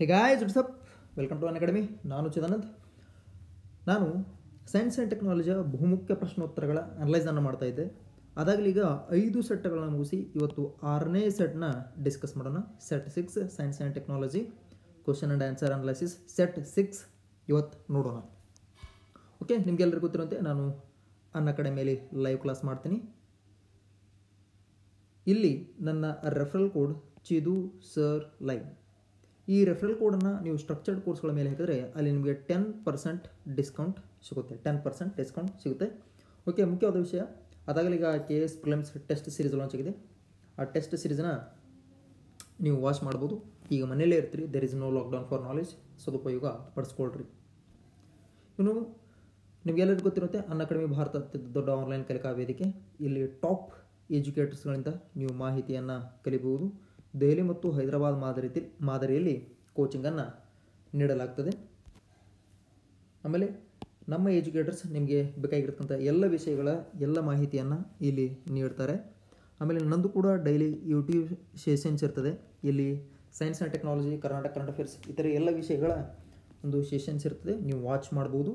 hey guys it's up welcome to an academy ನಾನು ಚಿದಾನಂದ್ ನಾನು science and ಟೆಕ್ನಾಲಜಿಯ ಬಹುಮುಖ್ಯ ಪ್ರಶ್ನೋತ್ತರಗಳ ಅನಲೈಸನ್ನು ಮಾಡ್ತಾ ಇದ್ದೆ ಅದಾಗಲಿ ಈಗ ಐದು ಸೆಟ್ಗಳನ್ನು ಮುಗಿಸಿ ಇವತ್ತು ಆರನೇ ಸೆಟ್ನ ಡಿಸ್ಕಸ್ ಮಾಡೋಣ set six science and technology question and answer analysis set six ಇವತ್ತು ನೋಡೋಣ ಓಕೆ ನಿಮಗೆಲ್ಲರಿಗೂ ಗೊತ್ತಿರುವಂತೆ ನಾನು ಅನ್ ಅಕಾಡೆಮಿಯಲ್ಲಿ ಲೈವ್ ಕ್ಲಾಸ್ ಮಾಡ್ತೀನಿ ಇಲ್ಲಿ ನನ್ನ referral code Chidu sir live ಈ ರೆಫರಲ್ ಕೋಡನ್ನು ನೀವು ಸ್ಟ್ರಕ್ಚರ್ಡ್ ಕೋರ್ಸ್ಗಳ ಮೇಲೆ ಹಾಕಿದ್ರೆ ಅಲ್ಲಿ ನಿಮಗೆ ಟೆನ್ ಪರ್ಸೆಂಟ್ ಡಿಸ್ಕೌಂಟ್ ಸಿಗುತ್ತೆ ಟೆನ್ ಪರ್ಸೆಂಟ್ ಡಿಸ್ಕೌಂಟ್ ಸಿಗುತ್ತೆ ಓಕೆ ಮುಖ್ಯವಾದ ವಿಷಯ ಅದಾಗಲಿ ಈಗ K S prelims test series launch ಆಗಿದೆ ಆ ಟೆಸ್ಟ್ ಸೀರೀಸ್ನ ನೀವು ವಾಚ್ ಮಾಡ್ಬೋದು ಈಗ ಮನೆಯಲ್ಲೇ ಇರ್ತೀರಿ there is no lockdown for knowledge ಸದುಪಯೋಗ ಪಡಿಸ್ಕೊಳ್ರಿ ಇನ್ನು ನಿಮಗೆಲ್ಲರಿಗೂ ಗೊತ್ತಿರುತ್ತೆ ಅನ್ ಅಕಾಡೆಮಿ ಭಾರತ ಅತ್ಯಂತ ದೊಡ್ಡ ಆನ್ಲೈನ್ ಕಲಿಕಾ ವೇದಿಕೆ ಇಲ್ಲಿ ಟಾಪ್ ಎಜುಕೇಟರ್ಸ್ಗಳಿಂದ ನೀವು ಮಾಹಿತಿಯನ್ನು ಕಲಿಬಹುದು ದೆಹಲಿ ಮತ್ತು ಹೈದರಾಬಾದ್ ಮಾದರಿ ಮಾದರಿಯಲ್ಲಿ ಕೋಚಿಂಗನ್ನು ನೀಡಲಾಗ್ತದೆ ಆಮೇಲೆ ನಮ್ಮ ಎಜುಕೇಟರ್ಸ್ ನಿಮಗೆ ಬೇಕಾಗಿರ್ತಕ್ಕಂಥ ಎಲ್ಲ ವಿಷಯಗಳ ಎಲ್ಲ ಮಾಹಿತಿಯನ್ನು ಇಲ್ಲಿ ನೀಡ್ತಾರೆ ಆಮೇಲೆ ನಂದು ಕೂಡ ಡೈಲಿ ಯೂಟ್ಯೂಬ್ ಸೆಷನ್ಸ್ ಇರ್ತದೆ ಇಲ್ಲಿ science and technology Karnataka current affairs ಇತರ ಎಲ್ಲ ವಿಷಯಗಳ ಒಂದು ಸೆಷನ್ಸ್ ಇರ್ತದೆ ನೀವು ವಾಚ್ ಮಾಡ್ಬೋದು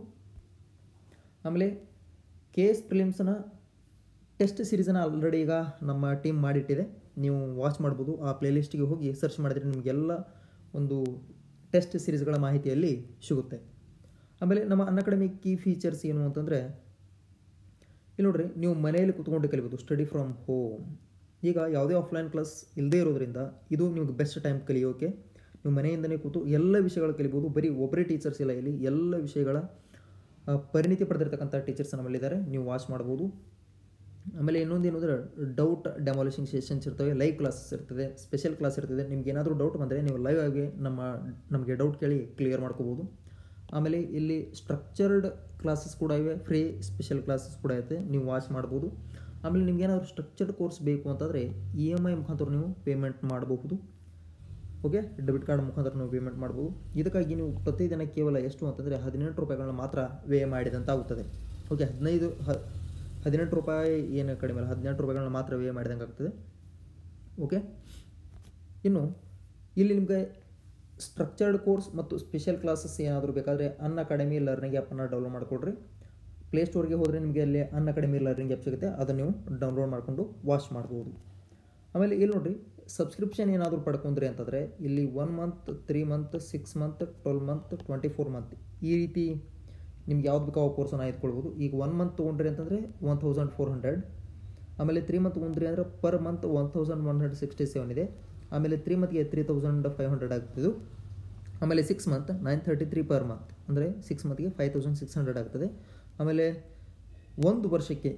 ಆಮೇಲೆ ಕೆ ಎಸ್ ಪ್ರಿಲಿಮ್ಸ್ನ ಟೆಸ್ಟ್ ಸೀರೀಸನ್ನು ಆಲ್ರೆಡಿ ಈಗ ನಮ್ಮ ಟೀಮ್ ಮಾಡಿಟ್ಟಿದೆ ನೀವು ವಾಚ್ ಮಾಡ್ಬೋದು ಆ ಪ್ಲೇಲಿಸ್ಟಿಗೆ ಹೋಗಿ ಸರ್ಚ್ ಮಾಡಿದರೆ ನಿಮಗೆಲ್ಲ ಒಂದು ಟೆಸ್ಟ್ ಸೀರೀಸ್ಗಳ ಮಾಹಿತಿಯಲ್ಲಿ ಸಿಗುತ್ತೆ ಆಮೇಲೆ ನಮ್ಮ ಅನ್ ಅಕಾಡೆಮಿ ಕೀ ಫೀಚರ್ಸ್ ಏನು ಅಂತಂದರೆ ಇಲ್ಲಿ ನೋಡ್ರಿ ನೀವು ಮನೆಯಲ್ಲಿ ಕೂತ್ಕೊಂಡು ಕಲಿಬೋದು ಸ್ಟಡಿ ಫ್ರಮ್ ಹೋಮ್ ಈಗ ಯಾವುದೇ ಆಫ್ಲೈನ್ ಕ್ಲಾಸ್ ಇಲ್ಲದೇ ಇರೋದ್ರಿಂದ ಇದು ನಿಮಗೆ ಬೆಸ್ಟ್ ಟೈಮ್ ಕಲಿಯೋಕೆ ನೀವು ಮನೆಯಿಂದಲೇ ಕೂತು ಎಲ್ಲ ವಿಷಯಗಳು ಕಲಿಬೋದು ಬರೀ ಒಬ್ಬರೇ ಟೀಚರ್ಸ್ ಇಲ್ಲ ಇಲ್ಲಿ ಎಲ್ಲ ವಿಷಯಗಳ ಪರಿಣಿತಿ ಪಡೆದಿರ್ತಕ್ಕಂಥ ಟೀಚರ್ಸ್ ನಮ್ಮಲ್ಲಿದ್ದಾರೆ ನೀವು ವಾಚ್ ಮಾಡ್ಬೋದು ಆಮೇಲೆ ಇನ್ನೊಂದು ಏನು ಅಂದರೆ ಡೌಟ್ ಡೆಮಾಲಿಷಿಂಗ್ ಸೆಷನ್ಸ್ ಇರ್ತವೆ ಲೈವ್ ಕ್ಲಾಸಸ್ ಇರ್ತದೆ ಸ್ಪೆಷಲ್ ಕ್ಲಾಸ್ ಇರ್ತದೆ ನಿಮ್ಗೆ ಏನಾದರೂ ಡೌಟ್ ಬಂದರೆ ನೀವು ಲೈವ್ ಆಗಿ ನಮ್ಮ ನಮಗೆ ಡೌಟ್ ಕೇಳಿ ಕ್ಲಿಯರ್ ಮಾಡ್ಕೋಬೋದು ಆಮೇಲೆ ಇಲ್ಲಿ ಸ್ಟ್ರಕ್ಚರ್ಡ್ ಕ್ಲಾಸಸ್ ಕೂಡ ಇವೆ ಫ್ರೀ ಸ್ಪೆಷಲ್ ಕ್ಲಾಸಸ್ ಕೂಡ ಐತೆ ನೀವು ವಾಚ್ ಮಾಡ್ಬೋದು ಆಮೇಲೆ ನಿಮ್ಗೆ ಏನಾದರೂ ಸ್ಟ್ರಕ್ಚರ್ಡ್ ಕೋರ್ಸ್ ಬೇಕು ಅಂತಂದರೆ ಇ ಎಮ್ ಐ ಮುಖಾಂತರ ನೀವು ಪೇಮೆಂಟ್ ಮಾಡಬಹುದು ಓಕೆ ಡೆಬಿಟ್ ಕಾರ್ಡ್ ಮುಖಾಂತರ ನೀವು ಪೇಮೆಂಟ್ ಮಾಡ್ಬೋದು ಇದಕ್ಕಾಗಿ ನೀವು ಪ್ರತಿದಿನ ಕೇವಲ ಎಷ್ಟು ಅಂತಂದರೆ ಹದಿನೆಂಟು ರೂಪಾಯಿಗಳನ್ನ ಮಾತ್ರ ವ್ಯಯ ಮಾಡಿದಂತ ಆಗುತ್ತದೆ ಓಕೆ ಹದಿನೈದು ಹ ಹದಿನೆಂಟು ರೂಪಾಯಿ ಏನು ಕಡಿಮೆ ಅಲ್ಲ ಹದಿನೆಂಟು ರೂಪಾಯಿಗಳನ್ನ ಮಾತ್ರ ವ್ಯಯ ಮಾಡಿದಂಗೆ ಆಗ್ತದೆ ಓಕೆ ಇನ್ನು ಇಲ್ಲಿ ನಿಮಗೆ ಸ್ಟ್ರಕ್ಚರ್ಡ್ ಕೋರ್ಸ್ ಮತ್ತು ಸ್ಪೆಷಲ್ ಕ್ಲಾಸಸ್ ಏನಾದರೂ ಬೇಕಾದರೆ ಅನ್ ಅಕಾಡೆಮಿ ಲರ್ನಿಂಗ್ ಆ್ಯಪನ್ನು ಡೌನ್ಲೋಡ್ ಮಾಡಿಕೊಡ್ರಿ ಪ್ಲೇಸ್ಟೋರ್ಗೆ ಹೋದರೆ ನಿಮಗೆ ಅಲ್ಲಿ ಅನ್ ಅಕಾಡೆಮಿ ಲರ್ನಿಂಗ್ ಆ್ಯಪ್ ಸಿಗುತ್ತೆ ಅದನ್ನು ನೀವು ಡೌನ್ಲೋಡ್ ಮಾಡಿಕೊಂಡು ವಾಚ್ ಮಾಡ್ಬೋದು ಆಮೇಲೆ ಇಲ್ಲಿ ನೋಡಿರಿ ಸಬ್ಸ್ಕ್ರಿಪ್ಷನ್ ಏನಾದರೂ ಪಡ್ಕೊಂಡ್ರಿ ಅಂತಂದರೆ ಇಲ್ಲಿ one month three month six month twelve month twenty four month ಈ ರೀತಿ ನಿಮ್ಗೆ ಯಾವ್ದು ಬೇಕಾವ ಕೋರ್ಸನ್ನು ಆಯ್ದುಕೊಳ್ಬೋದು ಈಗ ಒನ್ ಮಂತ್ ತೊಗೊಂಡ್ರಿ ಅಂತಂದರೆ ಒನ್ ತೌಸಂಡ್ ಫೋರ್ ಹಂಡ್ರೆಡ್ ಆಮೇಲೆ ತ್ರೀ ಮಂತ್ ತೊಗೊಂಡ್ರಿ ಅಂದರೆ per month one thousand one hundred sixty seven ಇದೆ ಆಮೇಲೆ ತ್ರೀ ಮಂತ್ಗೆ ತ್ರೀ ತೌಸಂಡ್ ಫೈವ್ ಹಂಡ್ರೆಡ್ ಆಗ್ತಿದ್ದು ಆಮೇಲೆ six month nine thirty three per month ಅಂದರೆ ಸಿಕ್ಸ್ ಮಂತ್ಗೆ ಫೈವ್ ತೌಸಂಡ್ ಸಿಕ್ಸ್ ಹಂಡ್ರೆಡ್ ಆಗ್ತದೆ ಆಮೇಲೆ ಒಂದು ವರ್ಷಕ್ಕೆ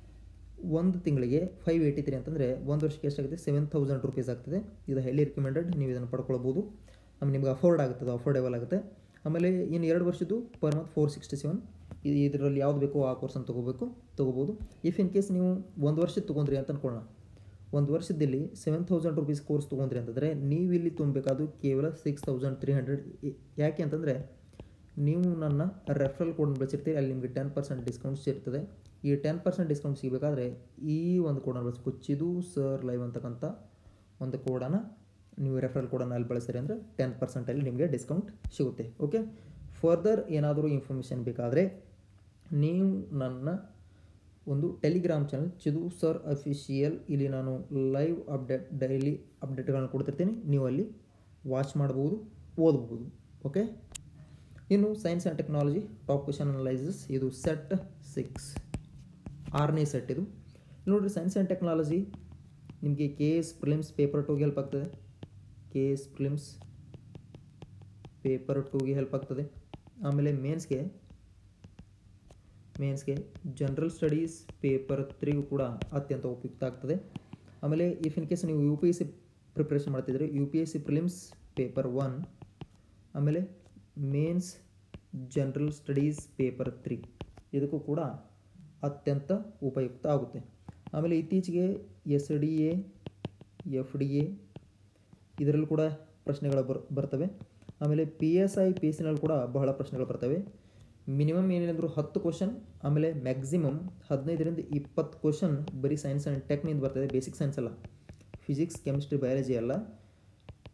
ಒಂದು ತಿಂಗಳಿಗೆ ಫೈವ್ ಏಯ್ಟಿ ತ್ರೀ ಅಂತಂದರೆ ಒಂದು ವರ್ಷಕ್ಕೆ ಎಷ್ಟಾಗುತ್ತೆ ಸೆವೆನ್ ತೌಸಂಡ್ ರುಪೀಸ್ ಆಗ್ತದೆ ಇದು ಹೈಲಿ ರಿಕಮೆಂಡೆಡ್ ನೀವು ಇದನ್ನು ಪಡ್ಕೊಳ್ಬೋದು ಆಮೇಲೆ ನಿಮ್ಗೆ ಅಫೋರ್ಡ್ ಆಗುತ್ತದೆ ಅಫೋರ್ಡೇಬಲ್ ಆಗುತ್ತೆ ಆಮೇಲೆ ಇನ್ನು ಎರಡು ವರ್ಷದ್ದು per month four sixty seven ಇದರಲ್ಲಿ ಯಾವ್ದು ಬೇಕೋ ಆ ಕೋರ್ಸನ್ನು ತೊಗೋಬೇಕು ತೊಗೋಬೋದು ಇಫ್ ಇನ್ ಕೇಸ್ ನೀವು ಒಂದು ವರ್ಷದ ತೊಗೊಂಡ್ರಿ ಅಂತ ಅಂದ್ಕೊಳ್ಳೋಣ ಒಂದು ವರ್ಷದಲ್ಲಿ ಸೆವೆನ್ ತೌಸಂಡ್ ರುಪೀಸ್ ಕೋರ್ಸ್ ತೊಗೊಂಡ್ರಿ ಅಂತಂದರೆ ನೀವು ಇಲ್ಲಿ ತುಂಬಬೇಕಾದ್ದು ಕೇವಲ ಸಿಕ್ಸ್ ತೌಸಂಡ್ ತ್ರೀ ಹಂಡ್ರೆಡ್ ಯಾಕೆ ಅಂತಂದರೆ ನೀವು ನನ್ನ ರೆಫರಲ್ ಕೋಡನ್ನು ಬಳಸಿರ್ತೀರಿ ಅಲ್ಲಿ ನಿಮಗೆ ಟೆನ್ ಪರ್ಸೆಂಟ್ ಡಿಸ್ಕೌಂಟ್ಸ್ ಇರ್ತದೆ ಈ ಟೆನ್ ಪರ್ಸೆಂಟ್ ಡಿಸ್ಕೌಂಟ್ ಸಿಗಬೇಕಾದ್ರೆ ಈ ಒಂದು ಕೋಡನ್ನು ಬಳಸಬೇಕು ಚಿದು ಸರ್ ಲೈವ್ ಅಂತಕ್ಕಂಥ ಒಂದು ಕೋಡನ್ನು ನೀವು ರೆಫರಲ್ ಕೋಡನ್ನು ಅಲ್ಲಿ ಬಳಸಿರಿ ಅಂದರೆ ಟೆನ್ ಪರ್ಸೆಂಟಲ್ಲಿ ನಿಮಗೆ ಡಿಸ್ಕೌಂಟ್ ಸಿಗುತ್ತೆ ಓಕೆ ಫರ್ದರ್ ಏನಾದರೂ ಇನ್ಫಾರ್ಮೇಷನ್ ಬೇಕಾದರೆ ನೀವು ನನ್ನ ಒಂದು Telegram channel Chidu sir official ಇಲ್ಲಿ ನಾನು ಲೈವ್ ಅಪ್ಡೇಟ್ ಡೈಲಿ ಅಪ್ಡೇಟ್ಗಳನ್ನು ಕೊಡ್ತಿರ್ತೀನಿ ನೀವು ಅಲ್ಲಿ ವಾಚ್ ಮಾಡ್ಬೋದು ಓದ್ಬೋದು ಓಕೆ ಇನ್ನು science and technology top question analyses ಇದು ಸೆಟ್ ಸಿಕ್ಸ್ ಆರನೇ ಸೆಟ್ ಇದು ನೋಡಿರಿ ಸೈನ್ಸ್ ಆ್ಯಂಡ್ ಟೆಕ್ನಾಲಜಿ ನಿಮಗೆ ಕೆ ಎಸ್ ಪ್ರಿಲಿಮ್ಸ್ ಪೇಪರ್ ಟೂಗೆ ಹೆಲ್ಪ್ ಆಗ್ತದೆ ಕೆ ಎಸ್ ಪ್ರಿಲಿಮ್ಸ್ ಪೇಪರ್ ಟೂಗೆ ಹೆಲ್ಪ್ ಆಗ್ತದೆ ಆಮೇಲೆ ಮೇನ್ಸ್ಗೆ ಮೇನ್ಸ್ಗೆ ಜನರಲ್ ಸ್ಟಡೀಸ್ ಪೇಪರ್ ತ್ರೀಗೂ ಕೂಡ ಅತ್ಯಂತ ಉಪಯುಕ್ತ ಆಗ್ತದೆ ಆಮೇಲೆ ಇಫ್ ಇನ್ ಕೇಸ್ ನೀವು you P S C preparation ಮಾಡ್ತಿದ್ರೆ U P S C prelims paper one ಆಮೇಲೆ mains general studies paper three ಇದಕ್ಕೂ ಕೂಡ ಅತ್ಯಂತ ಉಪಯುಕ್ತ ಆಗುತ್ತೆ ಆಮೇಲೆ ಇತ್ತೀಚೆಗೆ S D A F D A ಇದರಲ್ಲೂ ಕೂಡ ಪ್ರಶ್ನೆಗಳು ಬರ್ ಬರ್ತವೆ ಆಮೇಲೆ P S I P S ನಲ್ಲಿ ಕೂಡ ಬಹಳ ಪ್ರಶ್ನೆಗಳು ಬರ್ತವೆ ಮಿನಿಮಮ್ ಏನೇನಂದ್ರು ಹತ್ತು ಕ್ವಶನ್ ಆಮೇಲೆ ಮ್ಯಾಕ್ಸಿಮಮ್ ಹದಿನೈದರಿಂದ ಇಪ್ಪತ್ತು ಕ್ವಶನ್ ಬರೀ ಸೈನ್ಸ್ ಆ್ಯಂಡ್ ಟೆಕ್ನಿಂದ ಬರ್ತದೆ ಬೇಸಿಕ್ ಸೈನ್ಸ್ ಅಲ್ಲ ಫಿಸಿಕ್ಸ್ ಕೆಮಿಸ್ಟ್ರಿ ಬಯಾಲಜಿ ಅಲ್ಲ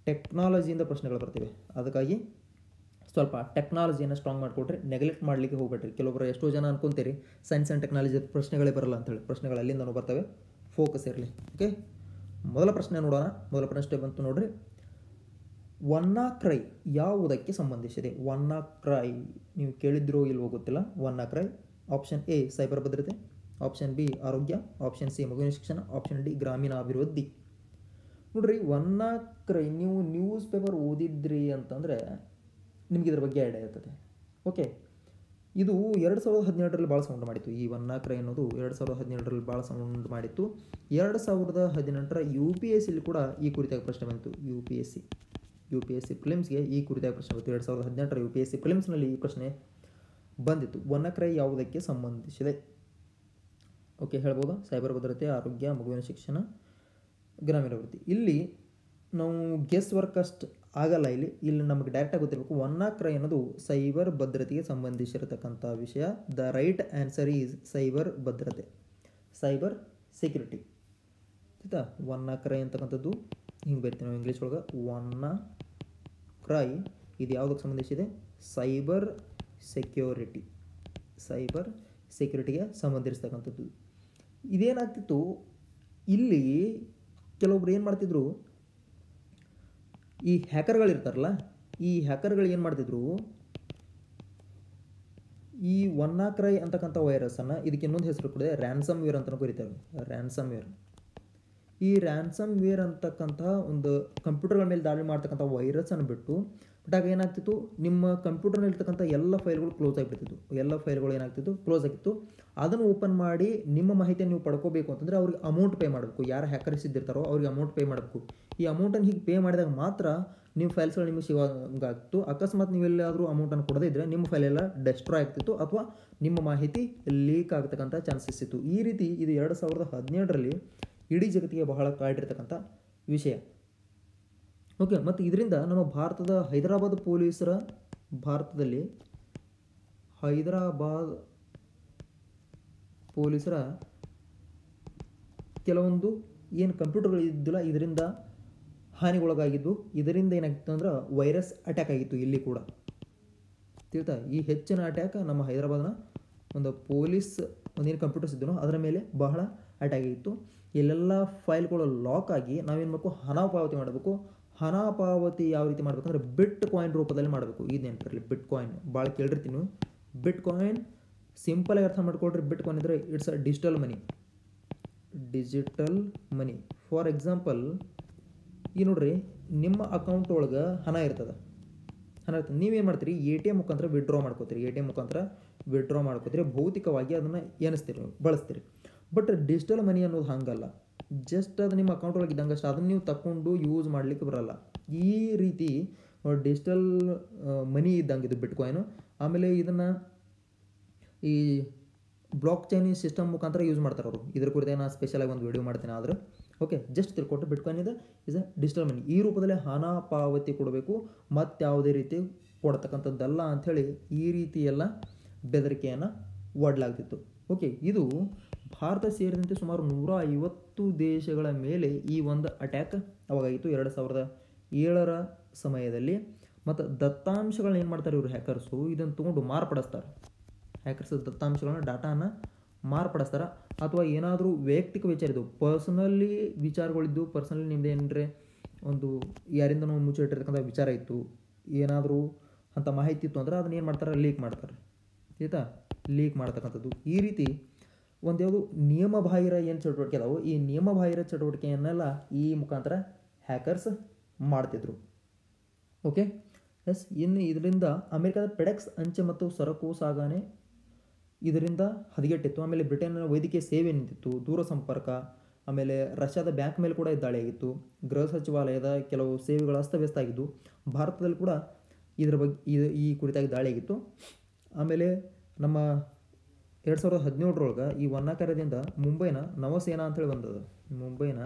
ಟೆಕ್ನಾಲಜಿಯಿಂದ ಪ್ರಶ್ನೆಗಳು ಬರ್ತಿವೆ ಅದಕ್ಕಾಗಿ ಸ್ವಲ್ಪ ಟೆಕ್ನಾಲಜಿಯನ್ನು ಸ್ಟ್ರಾಂಗ್ ಮಾಡಿಕೊಟ್ರೆ ನೆಗ್ಲೆಕ್ಟ್ ಮಾಡಲಿಕ್ಕೆ ಹೋಗ್ಬೇಡ್ರಿ ಕೆಲವೊಬ್ಬರು ಎಷ್ಟೋ ಜನ ಅನ್ಕೊಂತೀರಿ ಸೈನ್ಸ್ ಆ್ಯಂಡ್ ಟೆಕ್ನಾಲಜಿ ಪ್ರಶ್ನೆಗಳೇ ಬರಲ್ಲ ಅಂತೇಳಿ ಪ್ರಶ್ನೆಗಳು ಅಲ್ಲಿಂದನೂ ಬರ್ತವೆ ಫೋಕಸ್ ಇರಲಿ ಓಕೆ ಮೊದಲ ಪ್ರಶ್ನೆ ನೋಡೋಣ ಮೊದಲ ಪ್ರಶ್ನೆ ಬಂತು ನೋಡ್ರಿ ವನ್ನಾಕ್ರೈ ಯಾವುದಕ್ಕೆ ಸಂಬಂಧಿಸಿದೆ ವನ್ನಾಕ್ರೈ ನೀವು ಕೇಳಿದ್ರೋ ಇಲ್ವೋ ಗೊತ್ತಿಲ್ಲ ವನ್ನಾಕ್ರೈ ಆಪ್ಷನ್ ಎ ಸೈಬರ್ ಭದ್ರತೆ ಆಪ್ಷನ್ ಬಿ ಆರೋಗ್ಯ ಆಪ್ಷನ್ ಸಿ ಮಗುವಿನ ಶಿಕ್ಷಣ ಆಪ್ಷನ್ ಡಿ ಗ್ರಾಮೀಣ ಅಭಿವೃದ್ಧಿ ನೋಡ್ರಿ ವನ್ನಾಕ್ರೈ ನೀವು ನ್ಯೂಸ್ ಪೇಪರ್ ಓದಿದ್ರಿ ಅಂತಂದರೆ ನಿಮ್ಗೆ ಇದ್ರ ಬಗ್ಗೆ ಐಡಿಯಾ ಇರ್ತದೆ ಓಕೆ ಇದು ಎರಡು ಸಾವಿರದ ಹದಿನೇಳರಲ್ಲಿ ಭಾಳ ಸೌಂಡ್ ಮಾಡಿತ್ತು ಈ ವನ್ನಾಕ್ರೈ ಅನ್ನೋದು ಎರಡು ಸಾವಿರದ ಹದಿನೇಳರಲ್ಲಿ ಭಾಳ ಸೌಂಡ್ ಮಾಡಿತ್ತು ಎರಡು ಸಾವಿರದ ಹದಿನೆಂಟರ ಯು ಪಿ ಎಸ್ ಸಿಲಿ ಕೂಡ ಈ ಕುರಿತಾಗಿ ಪ್ರಶ್ನೆ ಬಂತು U P S C U P S C ಪ್ರಿಲಿಮ್ಸ್ಗೆ ಈ ಕುರಿತಾಗಿ ಪ್ರಶ್ನೆ ಬಂತು ಎರಡು ಸಾವಿರದ ಹದಿನೆಂಟರ ಯು ಪಿ ಎಸ್ ಸಿ ಪ್ರಿಲಿಮ್ಸ್ನಲ್ಲಿ ಈ ಪ್ರಶ್ನೆ ಬಂದಿತ್ತು ವನ್ನಕ್ರೈ ಯಾವುದಕ್ಕೆ ಸಂಬಂಧಿಸಿದೆ ಓಕೆ ಹೇಳ್ಬೋದಾ ಸೈಬರ್ ಭದ್ರತೆ ಆರೋಗ್ಯ ಮಗುವಿನ ಶಿಕ್ಷಣ ಗ್ರಾಮೀಣಾಭಿವೃದ್ಧಿ ಇಲ್ಲಿ ನಾವು ಗೆಸ್ ವರ್ಕ್ ಅಷ್ಟು ಆಗಲ್ಲ ಇಲ್ಲಿ ಇಲ್ಲಿ ನಮಗೆ ಡೈರೆಕ್ಟಾಗಿ ಗೊತ್ತಿರಬೇಕು ವನ್ನಾಕ್ರೈ ಅನ್ನೋದು ಸೈಬರ್ ಭದ್ರತೆಗೆ ಸಂಬಂಧಿಸಿರತಕ್ಕಂಥ ವಿಷಯ the right answer is cyber ಭದ್ರತೆ ಸೈಬರ್ ಸೆಕ್ಯುರಿಟಿ ಆಯ್ತಾ ವನ್ನಾಕ್ರೈ ಅಂತಕ್ಕಂಥದ್ದು ಹಿಂಗೆ ಬರ್ತೀವಿ ನಾವು ಇಂಗ್ಲೀಷ್ ಒಳಗೆ ವನ್ನ ಕ್ರೈ ಇದು ಯಾವುದಕ್ಕೆ ಸಂಬಂಧಿಸಿದೆ ಸೈಬರ್ ಸೆಕ್ಯೂರಿಟಿ ಸೈಬರ್ ಸೆಕ್ಯೂರಿಟಿಗೆ ಸಂಬಂಧಿಸಿರ್ತಕ್ಕಂಥದ್ದು ಇದೇನಾಗ್ತಿತ್ತು ಇಲ್ಲಿ ಕೆಲವೊಬ್ರು ಏನು ಮಾಡ್ತಿದ್ರು ಈ ಹ್ಯಾಕರ್ಗಳಿರ್ತಾರಲ್ಲ ಈ ಹ್ಯಾಕರ್ಗಳು ಏನು ಮಾಡ್ತಿದ್ರು ಈ ಒನ್ನಾಕ್ರೈ ಅಂತಕ್ಕಂಥ ವೈರಸ್ಸನ್ನು ಇದಕ್ಕೆ ಇನ್ನೊಂದು ಹೆಸರು ಕೂಡ ರ್ಯಾನ್ಸಮ್ ವೇರ್ ಅಂತಲೂ ಕರೀತಾರೆ ರ್ಯಾನ್ಸಮ್ ವೇರ್ ಈ ರ್ಯಾನ್ಸಮ್ ವೇರ್ ಅಂತಕ್ಕಂಥ ಒಂದು ಕಂಪ್ಯೂಟರ್ಗಳ ಮೇಲೆ ದಾಳಿ ಮಾಡ್ತಕ್ಕಂಥ ವೈರಸ್ಸನ್ನು ಬಿಟ್ಟು ಬಟ್ ಆಗ ಏನಾಗ್ತಿತ್ತು ನಿಮ್ಮ ಕಂಪ್ಯೂಟರ್ನಲ್ಲಿರ್ತಕ್ಕಂಥ ಎಲ್ಲ ಫೈಲ್ಗಳು ಕ್ಲೋಸ್ ಆಗಿಬಿಡ್ತಿತ್ತು ಎಲ್ಲ ಫೈಲ್ಗಳು ಏನಾಗ್ತಿತ್ತು ಕ್ಲೋಸ್ ಆಗಿತ್ತು ಅದನ್ನು ಓಪನ್ ಮಾಡಿ ನಿಮ್ಮ ಮಾಹಿತಿಯನ್ನು ನೀವು ಪಡ್ಕೋಬೇಕು ಅಂತಂದರೆ ಅವ್ರಿಗೆ ಅಮೌಂಟ್ ಪೇ ಮಾಡಬೇಕು ಯಾರು ಹ್ಯಾಕರ್ಸ್ ಇದ್ದಿರ್ತಾರೋ ಅವ್ರಿಗೆ ಅಮೌಂಟ್ ಪೇ ಮಾಡಬೇಕು ಈ ಅಮೌಂಟನ್ನು ಹೀಗೆ ಪೇ ಮಾಡಿದಾಗ ಮಾತ್ರ ನಿಮ್ಮ ಫೈಲ್ಸ್ಗಳು ನಿಮಗೆ ಸಿಗೋಂಗಾಗ್ತಿತ್ತು ಅಕಸ್ಮಾತ್ ನೀವೆಲ್ಲಾದರೂ ಅಮೌಂಟನ್ನು ಕೊಡದೇ ಇದ್ದರೆ ನಿಮ್ಮ ಫೈಲ್ ಎಲ್ಲ ಡೆಸ್ಟ್ರಾಯ್ ಆಗ್ತಿತ್ತು ಅಥವಾ ನಿಮ್ಮ ಮಾಹಿತಿ ಲೀಕ್ ಆಗ್ತಕ್ಕಂಥ ಚಾನ್ಸಸ್ ಇತ್ತು ಈ ರೀತಿ ಇದು ಎರಡು ಸಾವಿರದ ಹದಿನೇಳರಲ್ಲಿ ಇಡೀ ಜಗತ್ತಿಗೆ ಬಹಳ ಕಾಡಿರ್ತಕ್ಕಂಥ ವಿಷಯ ಓಕೆ ಮತ್ತು ಇದರಿಂದ ನಮ್ಮ ಭಾರತದ ಹೈದರಾಬಾದ್ ಪೊಲೀಸರ ಭಾರತದಲ್ಲಿ ಹೈದರಾಬಾದ್ ಪೊಲೀಸರ ಕೆಲವೊಂದು ಏನು ಕಂಪ್ಯೂಟರ್ಗಳು ಇದ್ದಿಲ್ಲ ಇದರಿಂದ ಹಾನಿಗೊಳಗಾಗಿದ್ದು ಇದರಿಂದ ಏನಾಗಿತ್ತು ಅಂದ್ರೆ ವೈರಸ್ ಅಟ್ಯಾಕ್ ಆಗಿತ್ತು ಇಲ್ಲಿ ಕೂಡ ತಿಳ್ತಾ ಈ ಹೆಚ್ಚಿನ ಅಟ್ಯಾಕ್ ನಮ್ಮ ಹೈದರಾಬಾದ್ನ ಒಂದು ಪೊಲೀಸ್ ಒಂದೇನು ಕಂಪ್ಯೂಟರ್ಸ್ ಇದ್ದನೋ ಅದರ ಮೇಲೆ ಬಹಳ ಅಟ್ಯಾಕ್ ಆಗಿತ್ತು ಇಲ್ಲೆಲ್ಲ ಫೈಲ್ಗಳು ಲಾಕ್ ಆಗಿ ನಾವೇನು ಮಾಡಬೇಕು ಹಣ ಪಾವತಿ ಮಾಡಬೇಕು ಹಣ ಪಾವತಿ ಯಾವ ರೀತಿ ಮಾಡಬೇಕಂದ್ರೆ ಬಿಟ್ ಕಾಯಿನ್ ರೂಪದಲ್ಲಿ ಮಾಡಬೇಕು ಇದು ನೆನಪಿರಲಿ ಬಿಟ್ ಕಾಯಿನ್ ಭಾಳ ಕೇಳಿರ್ತೀನಿ ಬಿಟ್ ಕಾಯಿನ್ ಸಿಂಪಲಾಗಿ ಅರ್ಥ ಮಾಡ್ಕೊಳ್ರಿ ಬಿಟ್ ಕಾಯಿನ್ ಅಂದರೆ it's a digital money digital money for example ಈ ನೋಡ್ರಿ ನಿಮ್ಮ ಅಕೌಂಟ್ ಒಳಗೆ ಹಣ ಇರ್ತದೆ ಹಣ ಇರ್ತದೆ ನೀವೇನು ಮಾಡ್ತೀರಿ ಎ ಟಿ ಎಮ್ ಮುಖಾಂತರ ವಿಡ್ರಾ ಮಾಡ್ಕೋತೀರಿ ಎ ಟಿ ಎಮ್ ಮುಖಾಂತರ ವಿಡ್ರಾ ಮಾಡ್ಕೋತೀರಿ ಭೌತಿಕವಾಗಿ ಅದನ್ನು ಎನಿಸ್ತೀರಿ ನೀವು ಬಳಸ್ತೀರಿ ಬಟ್ ಡಿಜಿಟಲ್ ಮನಿ ಅನ್ನೋದು ಹಂಗಲ್ಲ ಜಸ್ಟ್ ಅದು ನಿಮ್ಮ ಅಕೌಂಟ್ ಒಳಗೆ ಇದ್ದಂಗೆ ಅಷ್ಟೇ ಅದನ್ನು ನೀವು ತಗೊಂಡು ಯೂಸ್ ಮಾಡಲಿಕ್ಕೆ ಬರಲ್ಲ ಈ ರೀತಿ ಡಿಜಿಟಲ್ ಮನಿ ಇದ್ದಂಗೆ ಇದು ಬಿಟ್ಕಾಯಿನು ಆಮೇಲೆ ಇದನ್ನು ಈ ಬ್ಲಾಕ್ ಚೈನ್ ಸಿಸ್ಟಮ್ ಮುಖಾಂತರ ಯೂಸ್ ಮಾಡ್ತಾರೆ ಅವರು ಇದ್ರ ಕುರಿತು ನಾನು ಸ್ಪೆಷಲಾಗಿ ಒಂದು ವಿಡಿಯೋ ಮಾಡ್ತೀನಿ ಆದ್ರೆ ಓಕೆ ಜಸ್ಟ್ ತಿಳ್ಕೊಟ್ಟು ಬಿಟ್ಕಾಯಿನ್ ಇದೆ ಇಸ್ ಅ ಡಿಜಿಟಲ್ ಮನಿ ಈ ರೂಪದಲ್ಲಿ ಹಣ ಪಾವತಿ ಕೊಡಬೇಕು ಮತ್ತು ಯಾವುದೇ ರೀತಿ ಕೊಡ್ತಕ್ಕಂಥದ್ದಲ್ಲ ಅಂಥೇಳಿ ಈ ರೀತಿ ಎಲ್ಲ ಬೆದರಿಕೆಯನ್ನು ಒಡ್ಲಾಗ್ತಿತ್ತು ಓಕೆ ಇದು ಭಾರತ ಸೇರಿದಂತೆ ಸುಮಾರು ನೂರ ಐವತ್ತು ದೇಶಗಳ ಮೇಲೆ ಈ ಒಂದು ಅಟ್ಯಾಕ್ ಅವಾಗಾಗಿತ್ತು ಎರಡು ಸಾವಿರದ ಏಳರ ಸಮಯದಲ್ಲಿ ಮತ್ತು ದತ್ತಾಂಶಗಳನ್ನ ಏನು ಮಾಡ್ತಾರೆ ಇವರು ಹ್ಯಾಕರ್ಸು ಇದನ್ನು ತೊಗೊಂಡು ಮಾರ್ಪಡಿಸ್ತಾರೆ ಹ್ಯಾಕರ್ಸ್ ದತ್ತಾಂಶಗಳನ್ನ ಡಾಟಾನ ಮಾರ್ಪಡಿಸ್ತಾರೆ ಅಥವಾ ಏನಾದರೂ ವೈಯಕ್ತಿಕ ವಿಚಾರ ಇದು ಪರ್ಸನಲಿ ವಿಚಾರಗಳಿದ್ದು ಪರ್ಸನಲಿ ನಿಮ್ದು ಏನಂದರೆ ಒಂದು ಯಾರಿಂದ ನಾವು ಮುಚ್ಚಿಟ್ಟಿರ್ತಕ್ಕಂಥ ವಿಚಾರ ಇತ್ತು ಏನಾದರೂ ಅಂಥ ಮಾಹಿತಿ ಇತ್ತು ಅಂದ್ರೆ ಅದನ್ನ ಏನು ಮಾಡ್ತಾರೆ ಲೀಕ್ ಮಾಡ್ತಾರೆ ಆಯ್ತಾ ಲೀಕ್ ಮಾಡ್ತಕ್ಕಂಥದ್ದು ಈ ರೀತಿ ಒಂದು ಯಾವುದು ನಿಯಮಬಾಹಿರ ಏನು ಚಟುವಟಿಕೆ ಅದಾವು ಈ ನಿಯಮಬಾಹಿರ ಚಟುವಟಿಕೆಯನ್ನೆಲ್ಲ ಈ ಮುಖಾಂತರ ಹ್ಯಾಕರ್ಸ್ ಮಾಡ್ತಿದ್ರು ಓಕೆ ಎಸ್ ಇನ್ನು ಇದರಿಂದ ಅಮೆರಿಕದ ಪೆಡೆಕ್ಸ್ ಅಂಚೆ ಮತ್ತು ಸರಕು ಸಾಗಣೆ ಇದರಿಂದ ಹದಗೆಟ್ಟಿತ್ತು ಆಮೇಲೆ ಬ್ರಿಟನ್ನ ವೈದ್ಯಕೀಯ ಸೇವೆ ನಿಂತಿತ್ತು ದೂರ ಸಂಪರ್ಕ ಆಮೇಲೆ ರಷ್ಯಾದ ಬ್ಯಾಂಕ್ ಮೇಲೆ ಕೂಡ ದಾಳಿಯಾಗಿತ್ತು ಗೃಹ ಸಚಿವಾಲಯದ ಕೆಲವು ಸೇವೆಗಳು ಅಸ್ತವ್ಯಸ್ತ ಆಗಿದ್ದು ಭಾರತದಲ್ಲಿ ಕೂಡ ಇದರ ಬಗ್ಗೆ ಇದು ಈ ಕುರಿತಾಗಿ ದಾಳಿಯಾಗಿತ್ತು ಆಮೇಲೆ ನಮ್ಮ ಎರಡು ಸಾವಿರದ ಹದಿನೇಳರೊಳಗೆ ಈ ವನ್ನಾಕಾರ್ಯದಿಂದ ಮುಂಬೈನ ನವಸೇನಾ ಅಂತೇಳಿ ಬಂದದ ಮುಂಬೈನ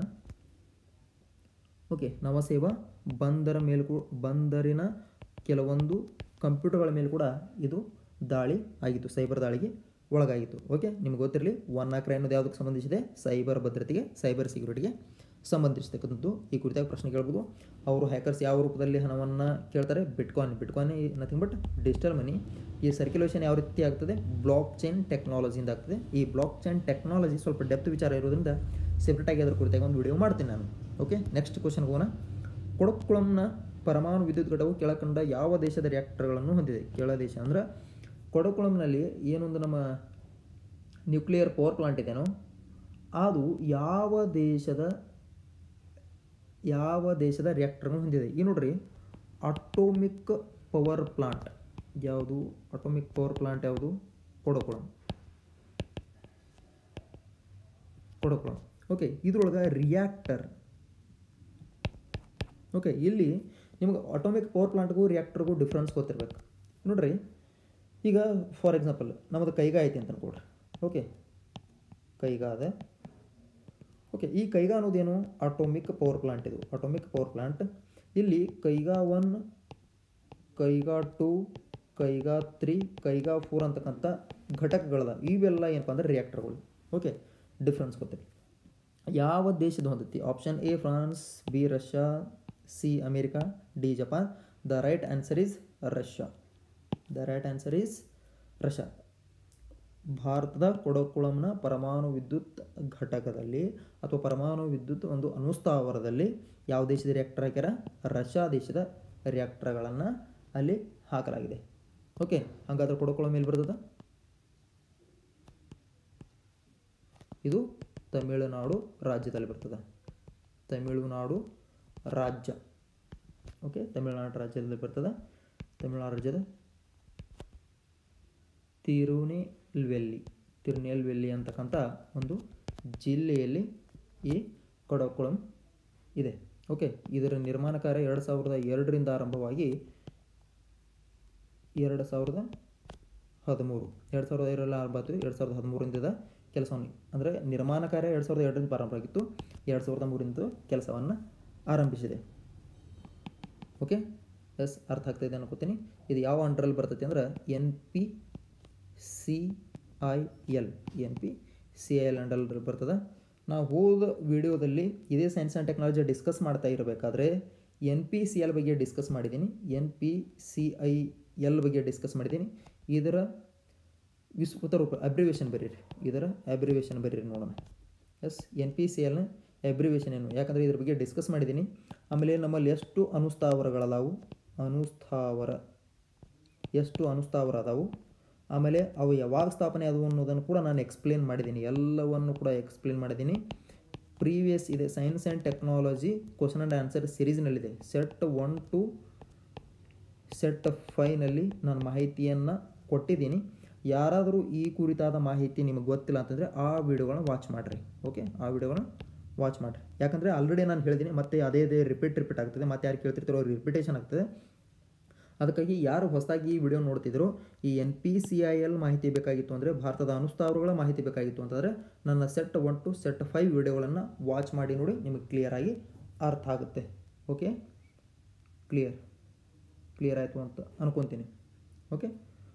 ಓಕೆ ನವಸೇವಾ ಬಂದರ ಮೇಲೂ ಕೂ ಬಂದರಿನ ಕೆಲವೊಂದು ಕಂಪ್ಯೂಟರ್ಗಳ ಮೇಲೆ ಕೂಡ ಇದು ದಾಳಿ ಆಗಿತ್ತು ಸೈಬರ್ ದಾಳಿಗೆ ಒಳಗಾಗಿತ್ತು ಓಕೆ ನಿಮ್ಗೆ ಗೊತ್ತಿರಲಿ ಒನ್ ನಾಲ್ಕರ ಅನ್ನೋದು ಯಾವುದಕ್ಕೆ ಸಂಬಂಧಿಸಿದೆ ಸೈಬರ್ ಭದ್ರತೆಗೆ ಸೈಬರ್ ಸೆಕ್ಯೂರಿಟಿಗೆ ಸಂಬಂಧಿಸಿರ್ತಕ್ಕಂಥದ್ದು ಈ ಕುರಿತಾಗಿ ಪ್ರಶ್ನೆ ಕೇಳ್ಬೋದು ಅವರು ಹ್ಯಾಕರ್ಸ್ ಯಾವ ರೂಪದಲ್ಲಿ ಹಣವನ್ನು ಕೇಳ್ತಾರೆ bitcoin bitcoin nothing but digital money ಈ ಸರ್ಕ್ಯುಲೇಷನ್ ಯಾವ ರೀತಿ ಆಗ್ತದೆ ಬ್ಲಾಕ್ ಚೈನ್ ಟೆಕ್ನಾಲಜಿಯಿಂದ ಆಗ್ತದೆ ಈ ಬ್ಲಾಕ್ ಚೈನ್ ಟೆಕ್ನಾಲಜಿ ಸ್ವಲ್ಪ ಡೆಪ್ತ್ ವಿಚಾರ ಇರೋದ್ರಿಂದ ಸೆಪ್ರೇಟಾಗಿ ಅದ್ರ ಕುರಿತಾಗಿ ಒಂದು ವಿಡಿಯೋ ಮಾಡ್ತೀನಿ ನಾನು ಓಕೆ ನೆಕ್ಸ್ಟ್ ಕ್ವಶನ್ ಹೋಗೋಣ ಕೊಡಕುಳಂನ ಪರಮಾಣು ವಿದ್ಯುತ್ ಘಟಕವು ಕೆಳಕಂಡ ಯಾವ ದೇಶದ ರಿಯಾಕ್ಟರ್ಗಳನ್ನು ಹೊಂದಿದೆ ಕೆಳ ದೇಶ ಅಂದ್ರೆ ಕೊಡಕುಳಂನಲ್ಲಿ ಏನೊಂದು ನಮ್ಮ ನ್ಯೂಕ್ಲಿಯರ್ ಪವರ್ ಪ್ಲಾಂಟ್ ಇದೆನೋ ಅದು ಯಾವ ದೇಶದ ಯಾವ ದೇಶದ ರಿಯಾಕ್ಟರ್ನ ಹೊಂದಿದೆ ಈ ನೋಡ್ರಿ ಅಟೋಮಿಕ್ ಪವರ್ ಪ್ಲಾಂಟ್ ಯಾವುದು ಅಟೋಮಿಕ್ ಪವರ್ ಪ್ಲಾಂಟ್ ಯಾವುದು ಕೊಡಕುಳಂ ಕೊಡಕುಳಂ ಓಕೆ ಇದ್ರೊಳಗೆ ರಿಯಾಕ್ಟರ್ ಓಕೆ ಇಲ್ಲಿ ನಿಮ್ಗೆ ಆಟೋಮಿಕ್ ಪವರ್ ಪ್ಲಾಂಟ್ಗೂ ರಿಯಾಕ್ಟರ್ಗೂ ಡಿಫ್ರೆನ್ಸ್ ಗೊತ್ತಿರ್ಬೇಕು ನೋಡ್ರಿ ಈಗ ಫಾರ್ ಎಕ್ಸಾಂಪಲ್ ನಮ್ಮದು ಕೈಗಾ ಐತಿ ಅಂತ ಅನ್ಕೊಡ್ರಿ ಓಕೆ ಕೈಗಾ ಅದ ಓಕೆ ಈ ಕೈಗಾ ಅನ್ನೋದೇನು ಆಟೋಮಿಕ್ ಪವರ್ ಪ್ಲಾಂಟ್ ಇದು ಆಟೋಮಿಕ್ ಪವರ್ ಪ್ಲಾಂಟ್ ಇಲ್ಲಿ Kaiga one Kaiga two Kaiga three Kaiga four ಅಂತಕ್ಕಂಥ ಘಟಕಗಳದ ಇವೆಲ್ಲ ಏನಪ್ಪ ಅಂದ್ರೆ ರಿಯಾಕ್ಟರ್ಗಳು ಓಕೆ ಡಿಫ್ರೆನ್ಸ್ ಗೊತ್ತಿಲ್ಲ ಯಾವ ದೇಶದ ಹೊಂದತಿ option A France B Russia C America D Japan the right answer is Russia the right answer is Russia ಭಾರತದ ಕೊಡಕುಳಂನ ಪರಮಾಣು ವಿದ್ಯುತ್ ಘಟಕದಲ್ಲಿ ಅಥವಾ ಪರಮಾಣು ವಿದ್ಯುತ್ ಒಂದು ಅಣುಸ್ಥಾವರದಲ್ಲಿ ಯಾವ ದೇಶದ ರಿಯಾಕ್ಟರ್ ಹಾಕ್ಯಾರ ರಷ್ಯಾ ದೇಶದ ರಿಯಾಕ್ಟರ್ಗಳನ್ನು ಅಲ್ಲಿ ಹಾಕಲಾಗಿದೆ ಓಕೆ ಹಾಗಾದ್ರೆ ಕೊಡಕುಳಂ ಮೇಲೆ ಬರ್ತದ ಇದು ತಮಿಳುನಾಡು ರಾಜ್ಯದಲ್ಲಿ ಬರ್ತದೆ ತಮಿಳುನಾಡು ರಾಜ್ಯ ಓಕೆ ತಮಿಳುನಾಡು ರಾಜ್ಯದಲ್ಲಿ ಬರ್ತದೆ ತಮಿಳುನಾಡು ರಾಜ್ಯದ ತಿರುನೆಲ್ವೆಲ್ಲಿ ತಿರುನೆಲ್ವೆಲ್ಲಿ ಅಂತಕ್ಕಂಥ ಒಂದು ಜಿಲ್ಲೆಯಲ್ಲಿ ಈ ಕೊಡಕುಳಂ ಇದೆ ಓಕೆ ಇದರ ನಿರ್ಮಾಣ ಕಾರ್ಯ ಎರಡು ಸಾವಿರದ ಎರಡರಿಂದ ಆರಂಭವಾಗಿ ಎರಡು ಸಾವಿರದ ಹದಿಮೂರು ಎರಡು ಸಾವಿರದ ಎರಡರಲ್ಲಿ ಆರಂಭ ಆಯಿತು ಎರಡು ಸಾವಿರದ ಹದಿಮೂರರಿಂದ ಕೆಲಸವನ್ನು ಅಂದರೆ ನಿರ್ಮಾಣ ಕಾರ್ಯ ಎರಡು ಸಾವಿರದ ಎರಡರಿಂದ ಪ್ರಾರಂಭ ಆಗಿತ್ತು ಎರಡು ಸಾವಿರದ ಮೂರಿಂದ ಕೆಲಸವನ್ನು ಆರಂಭಿಸಿದೆ ಓಕೆ ಎಸ್ ಅರ್ಥ ಆಗ್ತಾಯಿದೆ ಅನ್ಕೋತೀನಿ ಇದು ಯಾವ ಅಂಡರಲ್ಲಿ ಬರ್ತೈತೆ ಅಂದ್ರೆ N P C I L N P C I L under ಬರ್ತದೆ ನಾವು ಹೋದ ವಿಡಿಯೋದಲ್ಲಿ ಇದೇ ಸೈನ್ಸ್ ಆ್ಯಂಡ್ ಟೆಕ್ನಾಲಜಿ ಡಿಸ್ಕಸ್ ಮಾಡ್ತಾ ಇರಬೇಕಾದ್ರೆ ಎನ್ ಪಿ ಸಿ ಎಲ್ ಬಗ್ಗೆ ಡಿಸ್ಕಸ್ ಮಾಡಿದ್ದೀನಿ N P C I L ಬಗ್ಗೆ ಡಿಸ್ಕಸ್ ಮಾಡಿದ್ದೀನಿ ಇದರ ವಿಸ್ತೃತ ರೂಪ ಅಬ್ರಿವೇಷನ್ ಬರೀರಿ ಇದರ ಅಬ್ರಿವೇಷನ್ ಬರೀರಿ ನೋಡೋಣ ಎಸ್ ಎನ್ ಪಿ ಸಿ ಎಲ್ನ ಅಬ್ರಿವೇಷನ್ ಏನು ಯಾಕಂದರೆ ಇದ್ರ ಬಗ್ಗೆ ಡಿಸ್ಕಸ್ ಮಾಡಿದ್ದೀನಿ ಆಮೇಲೆ ನಮ್ಮಲ್ಲಿ ಎಷ್ಟು ಅನುಸ್ಥಾವರಗಳದಾವು ಅನುಸ್ಥಾವರ ಎಷ್ಟು ಅನುಸ್ಥಾವರ ಅದಾವು ಆಮೇಲೆ ಅವು ಯಾವಾಗ ಸ್ಥಾಪನೆ ಆದವು ಅನ್ನೋದನ್ನು ಕೂಡ ನಾನು ಎಕ್ಸ್ಪ್ಲೇನ್ ಮಾಡಿದ್ದೀನಿ ಎಲ್ಲವನ್ನು ಕೂಡ ಎಕ್ಸ್ಪ್ಲೇನ್ ಮಾಡಿದ್ದೀನಿ ಪ್ರೀವಿಯಸ್ ಇದೆ science and technology question and answer ಸಿರೀಸ್ನಲ್ಲಿದೆ ಸೆಟ್ ಒನ್ ಟು ಸೆಟ್ ಫೈನಲ್ಲಿ ನಾನು ಮಾಹಿತಿಯನ್ನು ಕೊಟ್ಟಿದ್ದೀನಿ ಯಾರಾದರೂ ಈ ಕುರಿತಾದ ಮಾಹಿತಿ ನಿಮಗೆ ಗೊತ್ತಿಲ್ಲ ಅಂತಂದರೆ ಆ ವಿಡಿಯೋಗಳನ್ನ ವಾಚ್ ಮಾಡಿರಿ ಓಕೆ ಆ ವಿಡಿಯೋಗಳನ್ನ ವಾಚ್ ಮಾಡಿರಿ ಯಾಕಂದರೆ ಆಲ್ರೆಡಿ ನಾನು ಹೇಳಿದ್ದೀನಿ ಮತ್ತೆ ಅದೇ ಅದೇ ರಿಪೀಟ್ ರಿಪೀಟ್ ಆಗ್ತದೆ ಮತ್ತೆ ಯಾರು ಕೇಳ್ತಿರ್ತಾರೋ ಅವ್ರಿಗೆ ರಿಪಿಟೇಷನ್ ಆಗ್ತದೆ ಅದಕ್ಕಾಗಿ ಯಾರು ಹೊಸದಾಗಿ ಈ ವಿಡಿಯೋ ನೋಡ್ತಿದ್ರು ಈ N P C I L ಮಾಹಿತಿ ಬೇಕಾಗಿತ್ತು ಅಂದರೆ ಭಾರತದ ಅನುಸ್ಥಾವರಗಳ ಮಾಹಿತಿ ಬೇಕಾಗಿತ್ತು ಅಂತಂದರೆ ನನ್ನ set one two set five ವಿಡಿಯೋಗಳನ್ನು ವಾಚ್ ಮಾಡಿ ನೋಡಿ ನಿಮಗೆ ಕ್ಲಿಯರಾಗಿ ಅರ್ಥ ಆಗುತ್ತೆ ಓಕೆ ಕ್ಲಿಯರ್ ಕ್ಲಿಯರ್ ಆಯಿತು ಅಂತ ಅನ್ಕೊತೀನಿ ಓಕೆ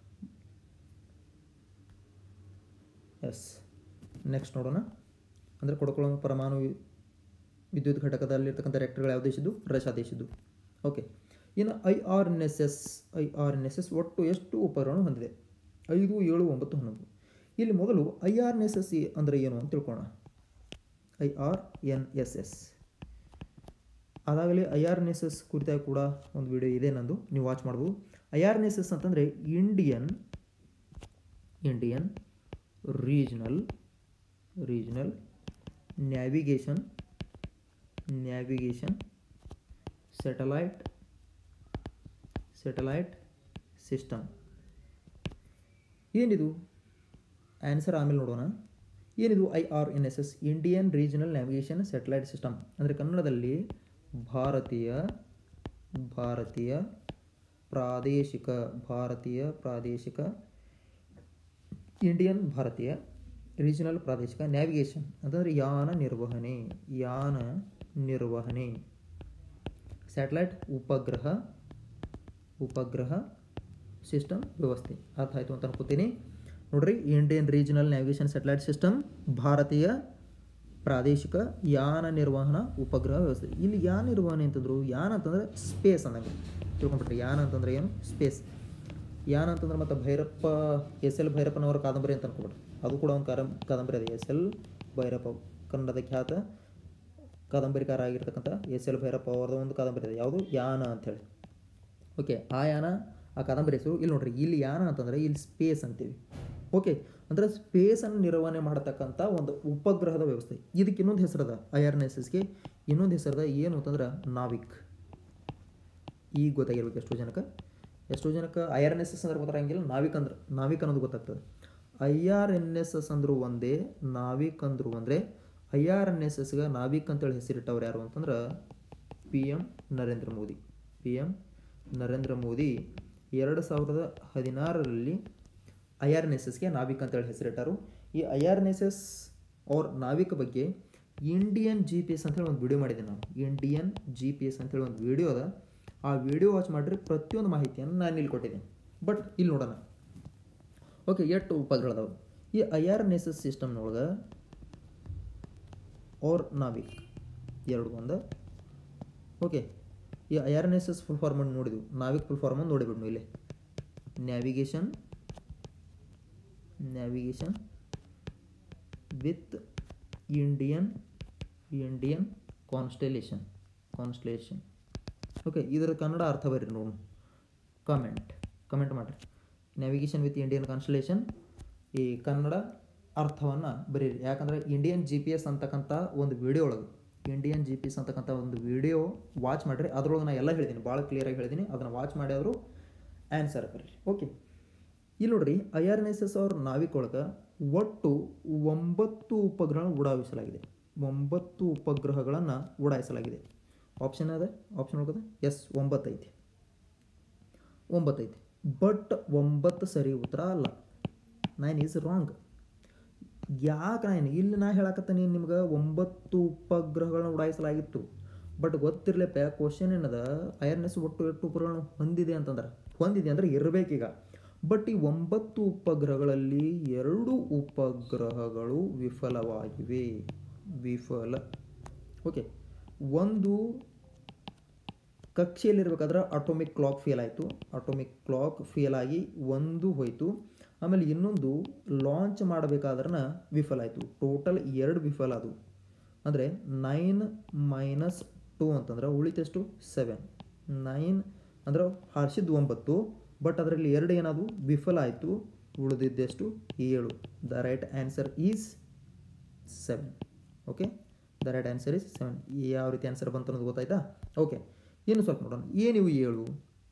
ಎಸ್ ನೆಕ್ಸ್ಟ್ ನೋಡೋಣ ಅಂದರೆ ಕೊಡಕೊಳ್ಳೋ ಪರಮಾಣು ವಿದ್ಯುತ್ ಘಟಕದಲ್ಲಿರ್ತಕ್ಕಂಥ ರಿಯಾಕ್ಟರ್ಗಳು ಯಾವ ದೇಶದ್ದು ರಷ್ಯಾ ದೇಶದ್ದು ಓಕೆ ಇನ್ನು I R N S S I R N S S ಒಟ್ಟು ಎಷ್ಟು ಉಪಕರಣ ಹೊಂದಿದೆ ಐದು ಏಳು ಒಂಬತ್ತು ಹನ್ನೊಂದು ಇಲ್ಲಿ ಮೊದಲು I R N S S ಅಂದರೆ ಏನು ಅಂತ ತಿಳ್ಕೊಳ್ಳೋಣ I R N S S ಅದಾಗಲೇ I R N S S ಕುರಿತಾಗಿ ಕೂಡ ಒಂದು ವಿಡಿಯೋ ಇದೆ ನಂದು ನೀವು ವಾಚ್ ಮಾಡ್ಬೋದು I R N S S ಅಂತಂದರೆ Indian Indian regional regional navigation navigation satellite satellite system ಏನಿದು ಆನ್ಸರ್ ಆಮೇಲೆ ನೋಡೋಣ ಏನಿದು I R N S S Indian regional navigation satellite system ಅಂದರೆ ಕನ್ನಡದಲ್ಲಿ ಭಾರತೀಯ ಭಾರತೀಯ ಪ್ರಾದೇಶಿಕ ಭಾರತೀಯ ಪ್ರಾದೇಶಿಕ ಇಂಡಿಯನ್ ಭಾರತೀಯ ರೀಜನಲ್ ಪ್ರಾದೇಶಿಕ ನ್ಯಾವಿಗೇಷನ್ ಅಂತಂದರೆ ಯಾನ ನಿರ್ವಹಣೆ ಯಾನ ನಿರ್ವಹಣೆ ಸ್ಯಾಟಲೈಟ್ ಉಪಗ್ರಹ ಉಪಗ್ರಹ ಸಿಸ್ಟಮ್ ವ್ಯವಸ್ಥೆ ಅರ್ಥ ಆಯಿತು ಅಂತ ಅನ್ಕೋತೀನಿ ನೋಡ್ರಿ Indian regional navigation satellite system ಭಾರತೀಯ ಪ್ರಾದೇಶಿಕ ಯಾನ ನಿರ್ವಹಣಾ ಉಪಗ್ರಹ ವ್ಯವಸ್ಥೆ ಇಲ್ಲಿ ಯಾನ ನಿರ್ವಹಣೆ ಅಂತಂದ್ರು ಯಾನ ಅಂತಂದ್ರೆ ಸ್ಪೇಸ್ ಅನ್ನಂಗೆ ತಿಳ್ಕೊಂಡ್ಬಿಟ್ರಿ ಯಾನ ಅಂತಂದ್ರೆ ಏನು ಸ್ಪೇಸ್ ಯಾನ ಅಂತಂದ್ರೆ ಮತ್ತು ಭೈರಪ್ಪ ಎಸ್ ಎಲ್ ಭೈರಪ್ಪನವರ ಕಾದಂಬರಿ ಅಂತ ಅನ್ಕೊಬಿಟ್ರಿ ಅದು ಕೂಡ ಒಂದು ಕಾರಂ ಕಾದಂಬರಿ ಇದೆ ಎಸ್ ಎಲ್ ಭೈರಪ್ಪ ಕನ್ನಡದ ಖ್ಯಾತ ಕಾದಂಬರಿಕಾರ ಆಗಿರ್ತಕ್ಕಂಥ ಎಸ್ ಎಲ್ ಭೈರಪ್ಪ ಅವರದ ಒಂದು ಕಾದಂಬರಿ ಇದೆ ಯಾವುದು ಯಾನ ಅಂಥೇಳಿ ಓಕೆ ಆ ಯಾನ ಆ ಕಾದಂಬರಿ ಹೆಸರು ಇಲ್ಲಿ ನೋಡ್ರಿ ಇಲ್ಲಿ ಯಾನ ಅಂತಂದರೆ ಇಲ್ಲಿ ಸ್ಪೇಸ್ ಅಂತೀವಿ ಓಕೆ ಅಂದರೆ ಸ್ಪೇಸನ್ನು ನಿರ್ವಹಣೆ ಮಾಡತಕ್ಕಂಥ ಒಂದು ಉಪಗ್ರಹದ ವ್ಯವಸ್ಥೆ ಇದಕ್ಕೆ ಇನ್ನೊಂದು ಹೆಸರದ ಐ ಆರ್ ಎನ್ ಎಸ್ ಎಸ್ಗೆ ಇನ್ನೊಂದು ಹೆಸರದ ಏನು ಅಂತಂದ್ರೆ ನಾವಿಕ್ ಈಗ ಗೊತ್ತಾಗಿರ್ಬೇಕು ಎಷ್ಟೋ ಜನಕ್ಕೆ ಎಷ್ಟೋ ಜನಕ್ಕೆ I R N S S ಅಂದ್ರೆ ಗೊತ್ತಾಗಿಲ್ಲ ನಾವಿಕ್ ಅಂದ್ರೆ ನಾವಿಕ್ ಅನ್ನೋದು ಗೊತ್ತಾಗ್ತದೆ I R N S S ಅಂದ್ರು ಒಂದೇ ನಾವಿಕ್ ಅಂದ್ರು ಅಂದರೆ ಐ ಆರ್ ಎನ್ ಎಸ್ ಎಸ್ಗೆ ನಾವಿಕ್ ಅಂತೇಳಿ ಹೆಸರಿಟ್ಟವ್ರು ಯಾರು ಅಂತಂದ್ರೆ P M Narendra Modi P M Narendra Modi ಎರಡು ಸಾವಿರದ ಹದಿನಾರರಲ್ಲಿ ಐ ಆರ್ ಎನ್ ಎಸ್ ಎಸ್ಗೆ ನಾವಿಕ್ ಅಂತೇಳಿ ಹೆಸರಿಟ್ಟರು ಈ I R N S S ಅವ್ರ ನಾವಿಕ್ ಬಗ್ಗೆ ಇಂಡಿಯನ್ ಜಿ ಪಿ ಎಸ್ ಅಂತೇಳಿ ಒಂದು ವಿಡಿಯೋ ಮಾಡಿದ್ದೆ ನಾನು ಇಂಡಿಯನ್ ಜಿ ಪಿ ಎಸ್ ಅಂತೇಳಿ ಒಂದು ವಿಡಿಯೋ ಅದ ಆ ವಿಡಿಯೋ ವಾಚ್ ಮಾಡಿದ್ರೆ ಪ್ರತಿಯೊಂದು ಮಾಹಿತಿಯನ್ನು ನಾನು ಇಲ್ಲಿ ಕೊಟ್ಟಿದ್ದೀನಿ ಬಟ್ ಇಲ್ಲಿ ನೋಡೋಣ ಓಕೆ ಎಷ್ಟು ಉಪಗ್ರಹದವು ಈ I R N S S ಸಿಸ್ಟಮ್ನೊಳಗೆ ಅವ್ರ ನಾವಿಕ್ ಎರಡು ಒಂದು ಓಕೆ ಈ I R N S S full form ನೋಡಿದ್ವಿ ನಾವಿಕ್ ಫುಲ್ ಫಾರ್ಮ್ ನೋಡಿಬಿಡ್ನು ಇಲ್ಲಿ navigation navigation with Indian Indian constellation constellation okay ಇದರ ಕನ್ನಡ ಅರ್ಥ ಬರ್ರಿ ನೋಡು ಕಾಮೆಂಟ್ ಕಮೆಂಟ್ ಮಾಡಿರಿ ನ್ಯಾವಿಗೇಷನ್ ವಿತ್ ಇಂಡಿಯನ್ ಕಾನ್ಸ್ಟಲೇಷನ್ ಈ ಕನ್ನಡ ಅರ್ಥವನ್ನು ಬರೀರಿ ಯಾಕಂದರೆ ಇಂಡಿಯನ್ ಜಿ ಪಿ ಎಸ್ ಅಂತಕ್ಕಂಥ ಒಂದು ವಿಡಿಯೋ ಒಳಗೆ ಇಂಡಿಯನ್ ಜಿ ಪಿ ಎಸ್ ಅಂತಕ್ಕಂಥ ಒಂದು ವಿಡಿಯೋ ವಾಚ್ ಮಾಡಿರಿ ಅದ್ರೊಳಗೆ ನಾನು ಎಲ್ಲ ಹೇಳಿದ್ದೀನಿ ಭಾಳ ಕ್ಲಿಯರಾಗಿ ಹೇಳಿದ್ದೀನಿ ಅದನ್ನು ವಾಚ್ ಮಾಡಿ ಅವರು ಆನ್ಸರ್ ಬರೀರಿ ಓಕೆ ಇಲ್ಲಿ ನೋಡ್ರಿ I R N S S ಅವ್ರ ನಾವಿಕ್ ಒಳಗೆ ಒಟ್ಟು ಒಂಬತ್ತು ಉಪಗ್ರಹಗಳನ್ನು ಉಡಾಯಿಸಲಾಗಿದೆ ಒಂಬತ್ತು ಉಪಗ್ರಹಗಳನ್ನು ಉಡಾಯಿಸಲಾಗಿದೆ ಆಪ್ಷನ್ ಅದ ಆಪ್ಷನ್ ಒಳಗದ ಎಸ್ ಒಂಬತ್ತೈತಿ ಒಂಬತ್ತೈತಿ ಬಟ್ ಒಂಬತ್ತು ಸರಿ ಉತ್ತರ ಅಲ್ಲ ನೈನ್ ಈಸ್ ರಾಂಗ್ ಯಾಕೆ ನಾನು ಇಲ್ಲಿ ನಾ ಹೇಳಕತ್ತೀನಿ ನಿಮ್ಗೆ ಒಂಬತ್ತು ಉಪಗ್ರಹಗಳನ್ನ ಉಡಾಯಿಸಲಾಗಿತ್ತು ಬಟ್ ಗೊತ್ತಿರಲಿಪ್ಪ ಕ್ವಶನ್ ಏನದ ಐ ಆರ್ ಎಸ್ ಒಟ್ಟು ಎಷ್ಟು ಉಪಗ್ರಹಗಳನ್ನು ಹೊಂದಿದೆ ಅಂತಂದ್ರೆ ಹೊಂದಿದೆ ಅಂದರೆ ಇರಬೇಕೀಗ ಬಟ್ ಈ ಒಂಬತ್ತು ಉಪಗ್ರಹಗಳಲ್ಲಿ ಎರಡು ಉಪಗ್ರಹಗಳು ವಿಫಲವಾಗಿವೆ ವಿಫಲ ಓಕೆ ಒಂದು ಕಕ್ಷೆಯಲ್ಲಿರ್ಬೇಕಾದ್ರೆ ಆಟೋಮಿಕ್ ಕ್ಲಾಕ್ ಫೇಲ್ ಆಯಿತು ಆಟೋಮಿಕ್ ಕ್ಲಾಕ್ ಫೇಲ್ ಆಗಿ ಒಂದು ಹೋಯಿತು ಆಮೇಲೆ ಇನ್ನೊಂದು ಲಾಂಚ್ ಮಾಡಬೇಕಾದ್ರೆ ವಿಫಲ ಆಯಿತು ಟೋಟಲ್ ಎರಡು ವಿಫಲ ಅದು ಅಂದರೆ ನೈನ್ ಮೈನಸ್ ಟು ಅಂತಂದ್ರೆ ಉಳಿತೆಷ್ಟು ಸೆವೆನ್ ನೈನ್ ಅಂದ್ರೆ ಹಾರಿಸಿದ್ದು ಒಂಬತ್ತು ಬಟ್ ಅದರಲ್ಲಿ ಎರಡು ಏನಾದವು ವಿಫಲ ಆಯಿತು ಉಳಿದಿದ್ದೆಷ್ಟು ಏಳು the right answer is seven okay the right answer is seven ಯಾವ ರೀತಿ ಆನ್ಸರ್ ಬಂತು ಅನ್ನೋದು ಗೊತ್ತಾಯ್ತಾ ಓಕೆ ಏನು ಸ್ವಲ್ಪ ನೋಡೋಣ ಏನಿವು ಏಳು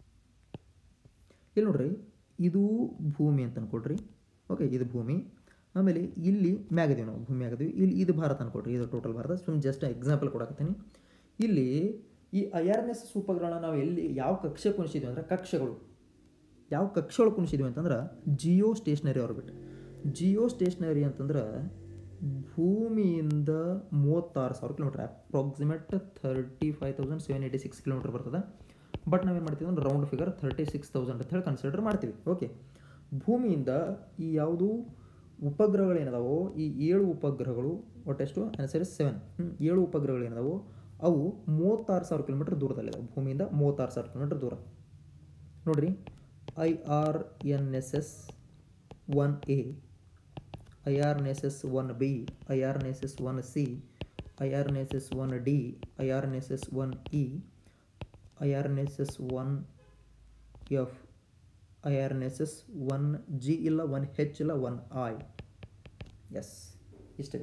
ಇಲ್ಲಿ ನೋಡ್ರಿ ಇದು ಭೂಮಿ ಅಂತ ಅನ್ಕೊಡ್ರಿ ಓಕೆ ಇದು ಭೂಮಿ ಆಮೇಲೆ ಇಲ್ಲಿ ಮ್ಯಾಗದೀವಿ ನಾವು ಭೂಮಿ ಆಗದೀವಿ ಇಲ್ಲಿ ಇದು ಭಾರತ ಅನ್ಕೊಡ್ರಿ ಇದು ಟೋಟಲ್ ಭಾರತ ಸುಮ್ ಜಸ್ಟ್ ಎಕ್ಸಾಂಪಲ್ ಕೊಡಕತ್ತೀನಿ ಇಲ್ಲಿ ಈ ಐ ಆರ್ ಎನ್ ಎಸ್ ಉಪಗ್ರಹಣ ನಾವು ಎಲ್ಲಿ ಯಾವ ಕಕ್ಷೆ ಕುಣಿಸಿದ್ವಿ ಅಂದರೆ ಕಕ್ಷೆಗಳು ಯಾವ ಕಕ್ಷೆ ಒಳಗೆ ಕುಣಿಸಿದ್ವಿ ಅಂತಂದ್ರೆ geostationary orbit geostationary ಅಂತಂದ್ರೆ ಭೂಮಿಯಿಂದ ಮೂವತ್ತಾರು ಸಾವಿರ kilometre approximate thirty five thousand seven eighty six kilometre ಬರ್ತದೆ ಬಟ್ ನಾವೇನು ಮಾಡ್ತೀವಿ ಅಂದ್ರೆ round figure thirty six thousand ಅಂತ ಹೇಳಿ ಕನ್ಸಿಡರ್ ಮಾಡ್ತೀವಿ ಓಕೆ ಭೂಮಿಯಿಂದ ಈ ಯಾವುದು ಉಪಗ್ರಹಗಳೇನದಾವೋ ಈ ಏಳು ಉಪಗ್ರಹಗಳು ಒಟ್ಟೆಷ್ಟು ಆನ್ಸರ್ ಸೆವೆನ್ ಏಳು ಉಪಗ್ರಹಗಳೇನದಾವೋ ಅವು ಮೂವತ್ತಾರು ಸಾವಿರ ಕಿಲೋಮೀಟರ್ ದೂರದಲ್ಲಿದ್ದಾವೆ ಭೂಮಿಯಿಂದ ಮೂವತ್ತಾರು ಸಾವಿರ ಕಿಲೋಮೀಟರ್ ದೂರ ನೋಡಿರಿ I R N S S one A I R N S S one B I R N S S one C I R N S S one D I R N S S one E I R N S S one F I R N S S one G ಇಲ್ಲ one H ಇಲ್ಲ one I S ಇಷ್ಟೇ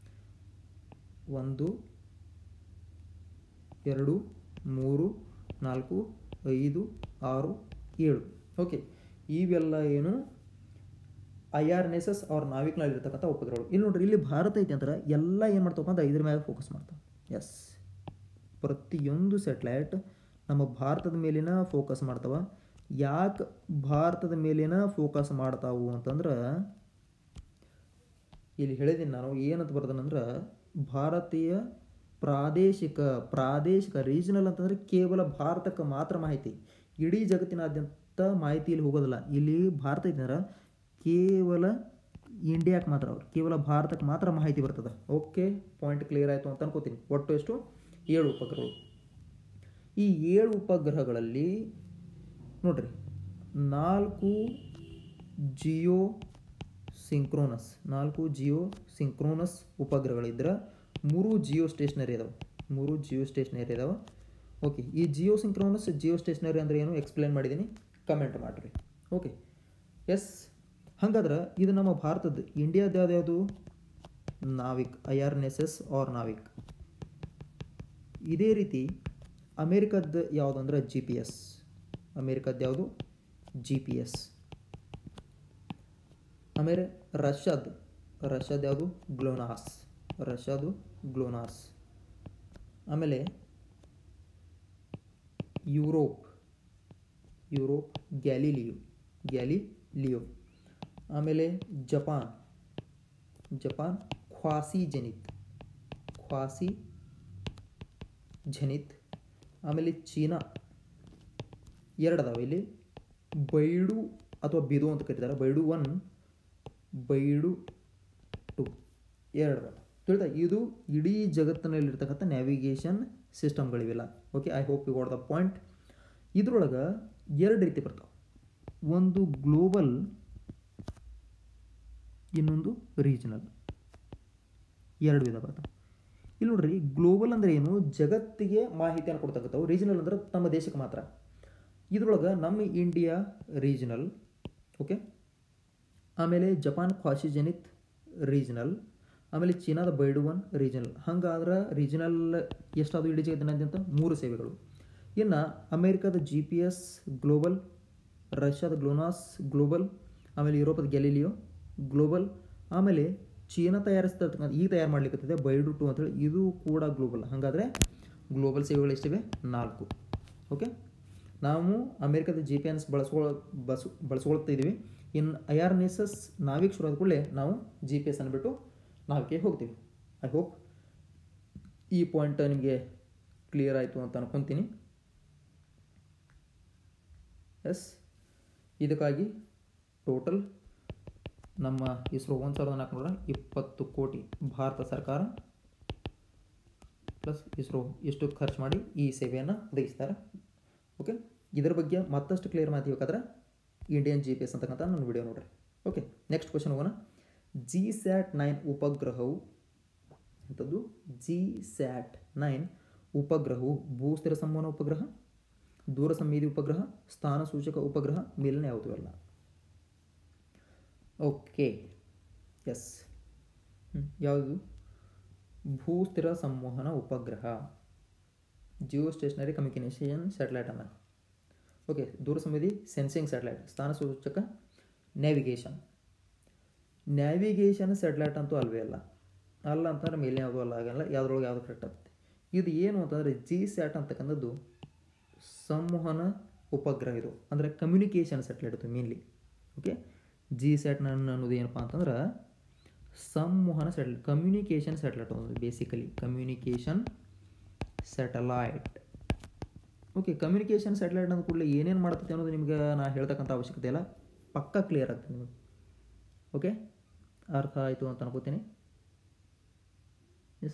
ಒಂದು ಎರಡು ಮೂರು ನಾಲ್ಕು ಐದು ಆರು ಏಳು ಓಕೆ ಇವೆಲ್ಲ ಏನು I R N S S ಅವ್ರ ನಾವಿಕ್ನಲ್ಲಿರ್ತಕ್ಕಂಥ ಉಪಗ್ರಹಗಳು ಇಲ್ಲಿ ನೋಡ್ರಿ ಇಲ್ಲಿ ಭಾರತ ಐತಿ ಅಂದ್ರೆ ಎಲ್ಲ ಏನು ಮಾಡ್ತಾವಪ್ಪ ಅಂದ್ರೆ ಇದ್ರ ಮೇಲೆ ಫೋಕಸ್ ಮಾಡ್ತಾವೆ ಎಸ್ ಪ್ರತಿಯೊಂದು ಸೆಟ್ಲೈಟ್ ನಮ್ಮ ಭಾರತದ ಮೇಲಿನ ಫೋಕಸ್ ಮಾಡ್ತಾವ ಯಾಕೆ ಭಾರತದ ಮೇಲಿನ ಫೋಕಸ್ ಮಾಡ್ತಾವು ಅಂತಂದ್ರೆ ಇಲ್ಲಿ ಹೇಳಿದ್ದೀನಿ ನಾನು ಏನಂತ ಬರ್ದನಂದ್ರೆ ಭಾರತೀಯ ಪ್ರಾದೇಶಿಕ ಪ್ರಾದೇಶಿಕ ರೀಜನಲ್ ಅಂತಂದರೆ ಕೇವಲ ಭಾರತಕ್ಕೆ ಮಾತ್ರ ಮಾಹಿತಿ ಇಡೀ ಜಗತ್ತಿನಾದ್ಯಂತ ಮಾಹಿತಿ ಇಲ್ಲಿ ಹೋಗೋದಿಲ್ಲ ಇಲ್ಲಿ ಭಾರತ ಇದ್ದಾರೆ ಕೇವಲ ಇಂಡಿಯಾಕ್ಕೆ ಮಾತ್ರ ಅವ್ರು ಕೇವಲ ಭಾರತಕ್ಕೆ ಮಾತ್ರ ಮಾಹಿತಿ ಬರ್ತದೆ ಓಕೆ ಪಾಯಿಂಟ್ ಕ್ಲಿಯರ್ ಆಯಿತು ಅಂತ ಅನ್ಕೋತೀನಿ ಒಟ್ಟು ಎಷ್ಟು ಏಳು ಉಪಗ್ರಹಗಳು ಈ ಏಳು ಉಪಗ್ರಹಗಳಲ್ಲಿ ನೋಡ್ರಿ ನಾಲ್ಕು ಜಿಯೋ ಸಿಂಕ್ರೋನಸ್ ನಾಲ್ಕು ಜಿಯೋ ಸಿಂಕ್ರೋನಸ್ ಉಪಗ್ರಹಗಳಿದ್ರೆ ಮೂರು ಜಿಯೋ ಸ್ಟೇಷನರಿ ಇದಾವೆ ಮೂರು ಜಿಯೋ ಸ್ಟೇಷನರಿ ಇದಾವೆ ಓಕೆ ಈ ಜಿಯೋ ಸಿಂಕ್ರೋನಸ್ ಜಿಯೋ ಸ್ಟೇಷನರಿ ಅಂದರೆ ಏನು ಎಕ್ಸ್ಪ್ಲೇನ್ ಮಾಡಿದ್ದೀನಿ ಕಮೆಂಟ್ ಮಾಡಿರಿ ಓಕೆ ಎಸ್ ಹಂಗಾದ್ರೆ ಇದು ನಮ್ಮ ಭಾರತದ ಇಂಡಿಯಾದ ಯಾವ್ದು NavIC I R N S S R NavIC ಇದೇ ರೀತಿ ಅಮೇರಿಕದ್ದು ಯಾವುದಂದ್ರೆ ಜಿ ಪಿ ಎಸ್ ಅಮೇರಿಕದ್ದು ಯಾವುದು ಜಿ ಪಿ ಎಸ್ ಆಮೇಲೆ ರಷ್ಯಾದ ರಷ್ಯಾದ ಯಾವುದು ಗ್ಲೋನಾಸ್ ರಷ್ಯಾದು ಗ್ಲೋನಾಸ್ ಆಮೇಲೆ ಯುರೋಪ್ ಯುರೋಪ್ ಗ್ಯಾಲಿಲಿಯೋ ಗ್ಯಾಲಿಲಿಯೋ ಆಮೇಲೆ ಜಪಾನ್ ಜಪಾನ್ ಖ್ವಾಸಿ ಜನಿತ್ ಖ್ವಾಸಿ ಜನಿತ್ ಆಮೇಲೆ ಚೀನಾ ಎರಡು ಅದಾವೆ ಇಲ್ಲಿ ಬೈಡು ಅಥವಾ ಬಿದು ಅಂತ ಕರೀತಾರೆ ಬೈಡು ಒನ್ ಬೈಡು ಟು ಎರಡು ಅದಾವೆ ತಿಳಿತಾ ಇದು ಇಡೀ ಜಗತ್ತಿನಲ್ಲಿರ್ತಕ್ಕಂಥ ನ್ಯಾವಿಗೇಷನ್ ಸಿಸ್ಟಮ್ಗಳಿವೆಲ್ಲ okay I hope you got the point ಇದ್ರೊಳಗೆ ಎರಡು ರೀತಿ ಬರ್ತಾವೆ ಒಂದು ಗ್ಲೋಬಲ್ ಇನ್ನೊಂದು ರೀಜನಲ್ ಎರಡು ವಿಧ ಬರ್ತಾವೆ ಇಲ್ಲಿ ನೋಡ್ರಿ ಗ್ಲೋಬಲ್ ಅಂದರೆ ಏನು ಜಗತ್ತಿಗೆ ಮಾಹಿತಿಯನ್ನು ಕೊಡ್ತಕ್ಕಂಥವು ರೀಜನಲ್ ಅಂದ್ರೆ ತಮ್ಮ ದೇಶಕ್ಕೆ ಮಾತ್ರ ಇದ್ರೊಳಗೆ ನಮ್ಮ ಇಂಡಿಯಾ ರೀಜನಲ್ ಓಕೆ ಆಮೇಲೆ ಜಪಾನ್ ಖ್ವಾಶಿಜನಿತ್ ರೀಜನಲ್ ಆಮೇಲೆ ಚೀನಾದ ಬೈಡುವನ್ ರೀಜನಲ್ ಹಂಗಾದ್ರೆ ರೀಜನಲ್ ಎಷ್ಟಾದವು ಇಡೀ ಜಗತ್ತಿನಾದ್ಯಂತ ಮೂರು ಸೇವೆಗಳು ಇನ್ನು ಅಮೇರಿಕಾದ ಜಿ ಪಿ ಎಸ್ ಗ್ಲೋಬಲ್ ರಷ್ಯಾದ ಗ್ಲೋನಾಸ್ ಗ್ಲೋಬಲ್ ಆಮೇಲೆ ಯುರೋಪದ ಗ್ಯಾಲಿಲಿಯೋ ಗ್ಲೋಬಲ್ ಆಮೇಲೆ ಚೀನಾ ತಯಾರಿಸ್ತಕ್ಕಂಥ ಈಗ ತಯಾರು ಮಾಡ್ಲಿಕ್ಕೆ ಬೈಡು ಟು ಅಂತೇಳಿ ಇದು ಕೂಡ ಗ್ಲೋಬಲ್ ಹಾಗಾದರೆ ಗ್ಲೋಬಲ್ ಸೇವೆಗಳು ಎಷ್ಟಿವೆ ನಾಲ್ಕು ಓಕೆ ನಾವು ಅಮೇರಿಕದ ಜಿ ಪಿ ಎನ್ಸ್ ಬಳಸ್ಕೊಳ್ ಬಸ್ ಬಳಸ್ಕೊಳ್ತಾ ಇದ್ದೀವಿ ಇನ್ನು I R N S S NavIC ಶುರು ಆದ ಕೂಡಲೇ ನಾವು ಜಿ ಪಿ ಎಸ್ ಅನ್ನು ನಾವಿಕೆ ಹೋಗ್ತೀವಿ ಐ ಹೋಪ್ ಈ ಪಾಯಿಂಟ್ ನಿಮಗೆ ಕ್ಲಿಯರ್ ಆಯಿತು ಅಂತ ಅನ್ಕೊತೀನಿ ಎಸ್ ಇದಕ್ಕಾಗಿ ಟೋಟಲ್ ನಮ್ಮ ಇಸ್ರೋ ಒಂದು ಸಾವಿರದ ನಾಲ್ಕುನೂರ ಇಪ್ಪತ್ತು ಕೋಟಿ ಭಾರತ ಸರ್ಕಾರ ಪ್ಲಸ್ ಇಸ್ರೋ ಎಷ್ಟು ಖರ್ಚು ಮಾಡಿ ಈ ಸೇವೆಯನ್ನು ಒದಗಿಸ್ತಾರೆ ಓಕೆ ಇದರ ಬಗ್ಗೆ ಮತ್ತಷ್ಟು ಕ್ಲಿಯರ್ ಮಾಹಿತಿ ಬೇಕಾದ್ರೆ ಇಂಡಿಯನ್ ಜಿ ಪಿ ಎಸ್ ಅಂತಕ್ಕಂಥ ನನ್ನ ವಿಡಿಯೋ ನೋಡ್ರಿ ಓಕೆ ನೆಕ್ಸ್ಟ್ ಕ್ವಶನ್ ಹೋಗೋಣ ಜಿ ಸ್ಯಾಟ್ ನೈನ್ ಉಪಗ್ರಹವು ಎಂಥದ್ದು ಜಿ ಸ್ಯಾಟ್ ನೈನ್ ಉಪಗ್ರಹವು ಭೂಸ್ಥಿರ ಸಂವಹನ ಉಪಗ್ರಹ ದೂರ ಸಂವೇದಿ ಉಪಗ್ರಹ ಸ್ಥಾನ ಸೂಚಕ ಉಪಗ್ರಹ ಮೇಲಿನ ಯಾವುದು ಅಲ್ಲ ಓಕೆ ಎಸ್ ಯಾವುದು ಭೂಸ್ಥಿರ ಸಂವಹನ ಉಪಗ್ರಹ ಜಿಯೋ ಸ್ಟೇಷನರಿ ಕಮ್ಯುನಿಕೇಷನ್ ಸ್ಯಾಟಲೈಟ್ ಅನ್ನ ಓಕೆ ದೂರ ಸಂವೇದಿ ಸೆನ್ಸಿಂಗ್ ಸ್ಯಾಟಲೈಟ್ ಸ್ಥಾನ ಸೂಚಕ ನ್ಯಾವಿಗೇಷನ್ ನ್ಯಾವಿಗೇಷನ್ ಸ್ಯಾಟಲೈಟ್ ಅಂತೂ ಅಲ್ವೇ ಅಲ್ಲ ಅಲ್ಲ ಅಂತಂದ್ರೆ ಮೇಲೆ ಯಾವುದೂ ಅಲ್ಲ ಆಗಲ್ಲ ಯಾವುದ್ರೊಳಗೆ ಯಾವುದು ಕರೆಕ್ಟ್ ಆಗುತ್ತೆ ಇದು ಏನು ಅಂತಂದರೆ ಜಿ ಸ್ಯಾಟ್ ಅಂತಕ್ಕಂಥದ್ದು ಸಂವಹನ ಉಪಗ್ರಹ ಇದು ಅಂದರೆ ಕಮ್ಯುನಿಕೇಷನ್ ಸ್ಯಾಟಲೈಟ್ ಇದು ಮೇನ್ಲಿ ಓಕೆ ಜಿ ಸ್ಯಾಟ್ ಅನ್ನೋದು ಏನಪ್ಪ ಅಂತಂದ್ರೆ ಸಂವಹನ ಸ್ಯಾಟಲೈಟ್ ಕಮ್ಯುನಿಕೇಷನ್ ಸ್ಯಾಟಲೈಟ್ ಅನ್ನೋದು basically communication satellite okay communication satellite ಅಂದ ಕೂಡಲೇ ಏನೇನು ಮಾಡ್ತೈತೆ ಅನ್ನೋದು ನಿಮ್ಗೆ ನಾ ಹೇಳ್ತಕ್ಕಂಥ ಅವಶ್ಯಕತೆ ಇಲ್ಲ ಪಕ್ಕಾ ಕ್ಲಿಯರ್ ಆಗ್ತದೆ ನಿಮಗೆ ಓಕೆ ಅರ್ಥ ಆಯಿತು ಅಂತ ಅನ್ಕೋತೀನಿ ಎಸ್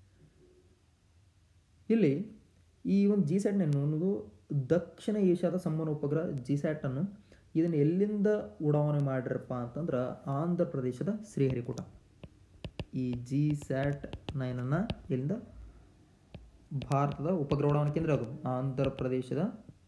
ಇಲ್ಲಿ ಈ ಒಂದು ಜಿ ಸ್ಯಾಟ್ನ ಅನ್ನೋದು ದಕ್ಷಿಣ ಏಷ್ಯಾದ ಸಂವಹನ ಉಪಗ್ರಹ ಜಿ ಸ್ಯಾಟನ್ನು ಇದನ್ನು ಎಲ್ಲಿಂದ ಉಡಾವಣೆ ಮಾಡಿರಪ್ಪ ಅಂತಂದ್ರೆ ಆಂಧ್ರ ಪ್ರದೇಶದ ಶ್ರೀಹರಿಕೋಟ ಈ ಜಿ ಸ್ಯಾಟ್ ನೈನನ್ನು ಎಲ್ಲಿಂದ ಭಾರತದ ಉಪಗ್ರಹ ಉಡಾವಣೆ ಕೇಂದ್ರ ಅದು ಆಂಧ್ರ ಪ್ರದೇಶದ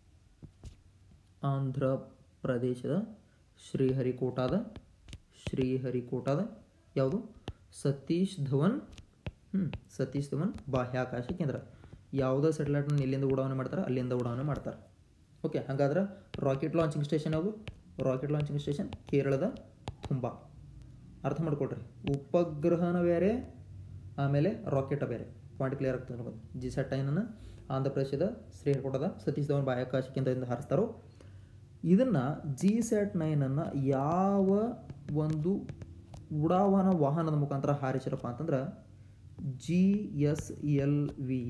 ಆಂಧ್ರ ಪ್ರದೇಶದ ಶ್ರೀಹರಿಕೋಟಾದ ಶ್ರೀಹರಿಕೋಟಾದ ಯಾವುದು ಸತೀಶ್ ಧವನ್ ಹ್ಞೂ ಸತೀಶ್ ಧವನ್ ಬಾಹ್ಯಾಕಾಶ ಕೇಂದ್ರ ಯಾವುದೋ ಸ್ಯಾಟಲೈಟ್ನ ಎಲ್ಲಿಂದ ಉಡಾವಣೆ ಮಾಡ್ತಾರೆ ಅಲ್ಲಿಂದ ಉಡಾವಣೆ ಮಾಡ್ತಾರೆ ಓಕೆ ಹಾಗಾದ್ರೆ ರಾಕೆಟ್ ಲಾಂಚಿಂಗ್ ಸ್ಟೇಷನ್ ಯಾವುದು ರಾಕೆಟ್ ಲಾಂಚಿಂಗ್ ಸ್ಟೇಷನ್ ಕೇರಳದ ತುಂಬ ಅರ್ಥ ಮಾಡ್ಕೊಳ್ರಿ ಉಪಗ್ರಹನ ಬೇರೆ ಆಮೇಲೆ ರಾಕೆಟ ಬೇರೆ ಪಾಯಿಂಟ್ ಕ್ಲಿಯರ್ ಆಗ್ತದೆ ನೋಡೋದು ಜಿ ಸೆಟ್ ನೈನನ್ನು ಆಂಧ್ರ ಪ್ರದೇಶದ ಶ್ರೀಹರಿಕೋಟದ ಸತೀಶ್ ಧವನ್ ಬಾಹ್ಯಾಕಾಶ ಕೇಂದ್ರದಿಂದ ಹಾರಿಸ್ತಾರೋ ಇದನ್ನು ಜಿ ಸ್ಯಾಟ್ ನೈನನ್ನು ಯಾವ ಒಂದು ಉಡಾವಣ ವಾಹನದ ಮುಖಾಂತರ ಹಾರಿಸಿರಪ್ಪ ಅಂತಂದ್ರೆ G S L V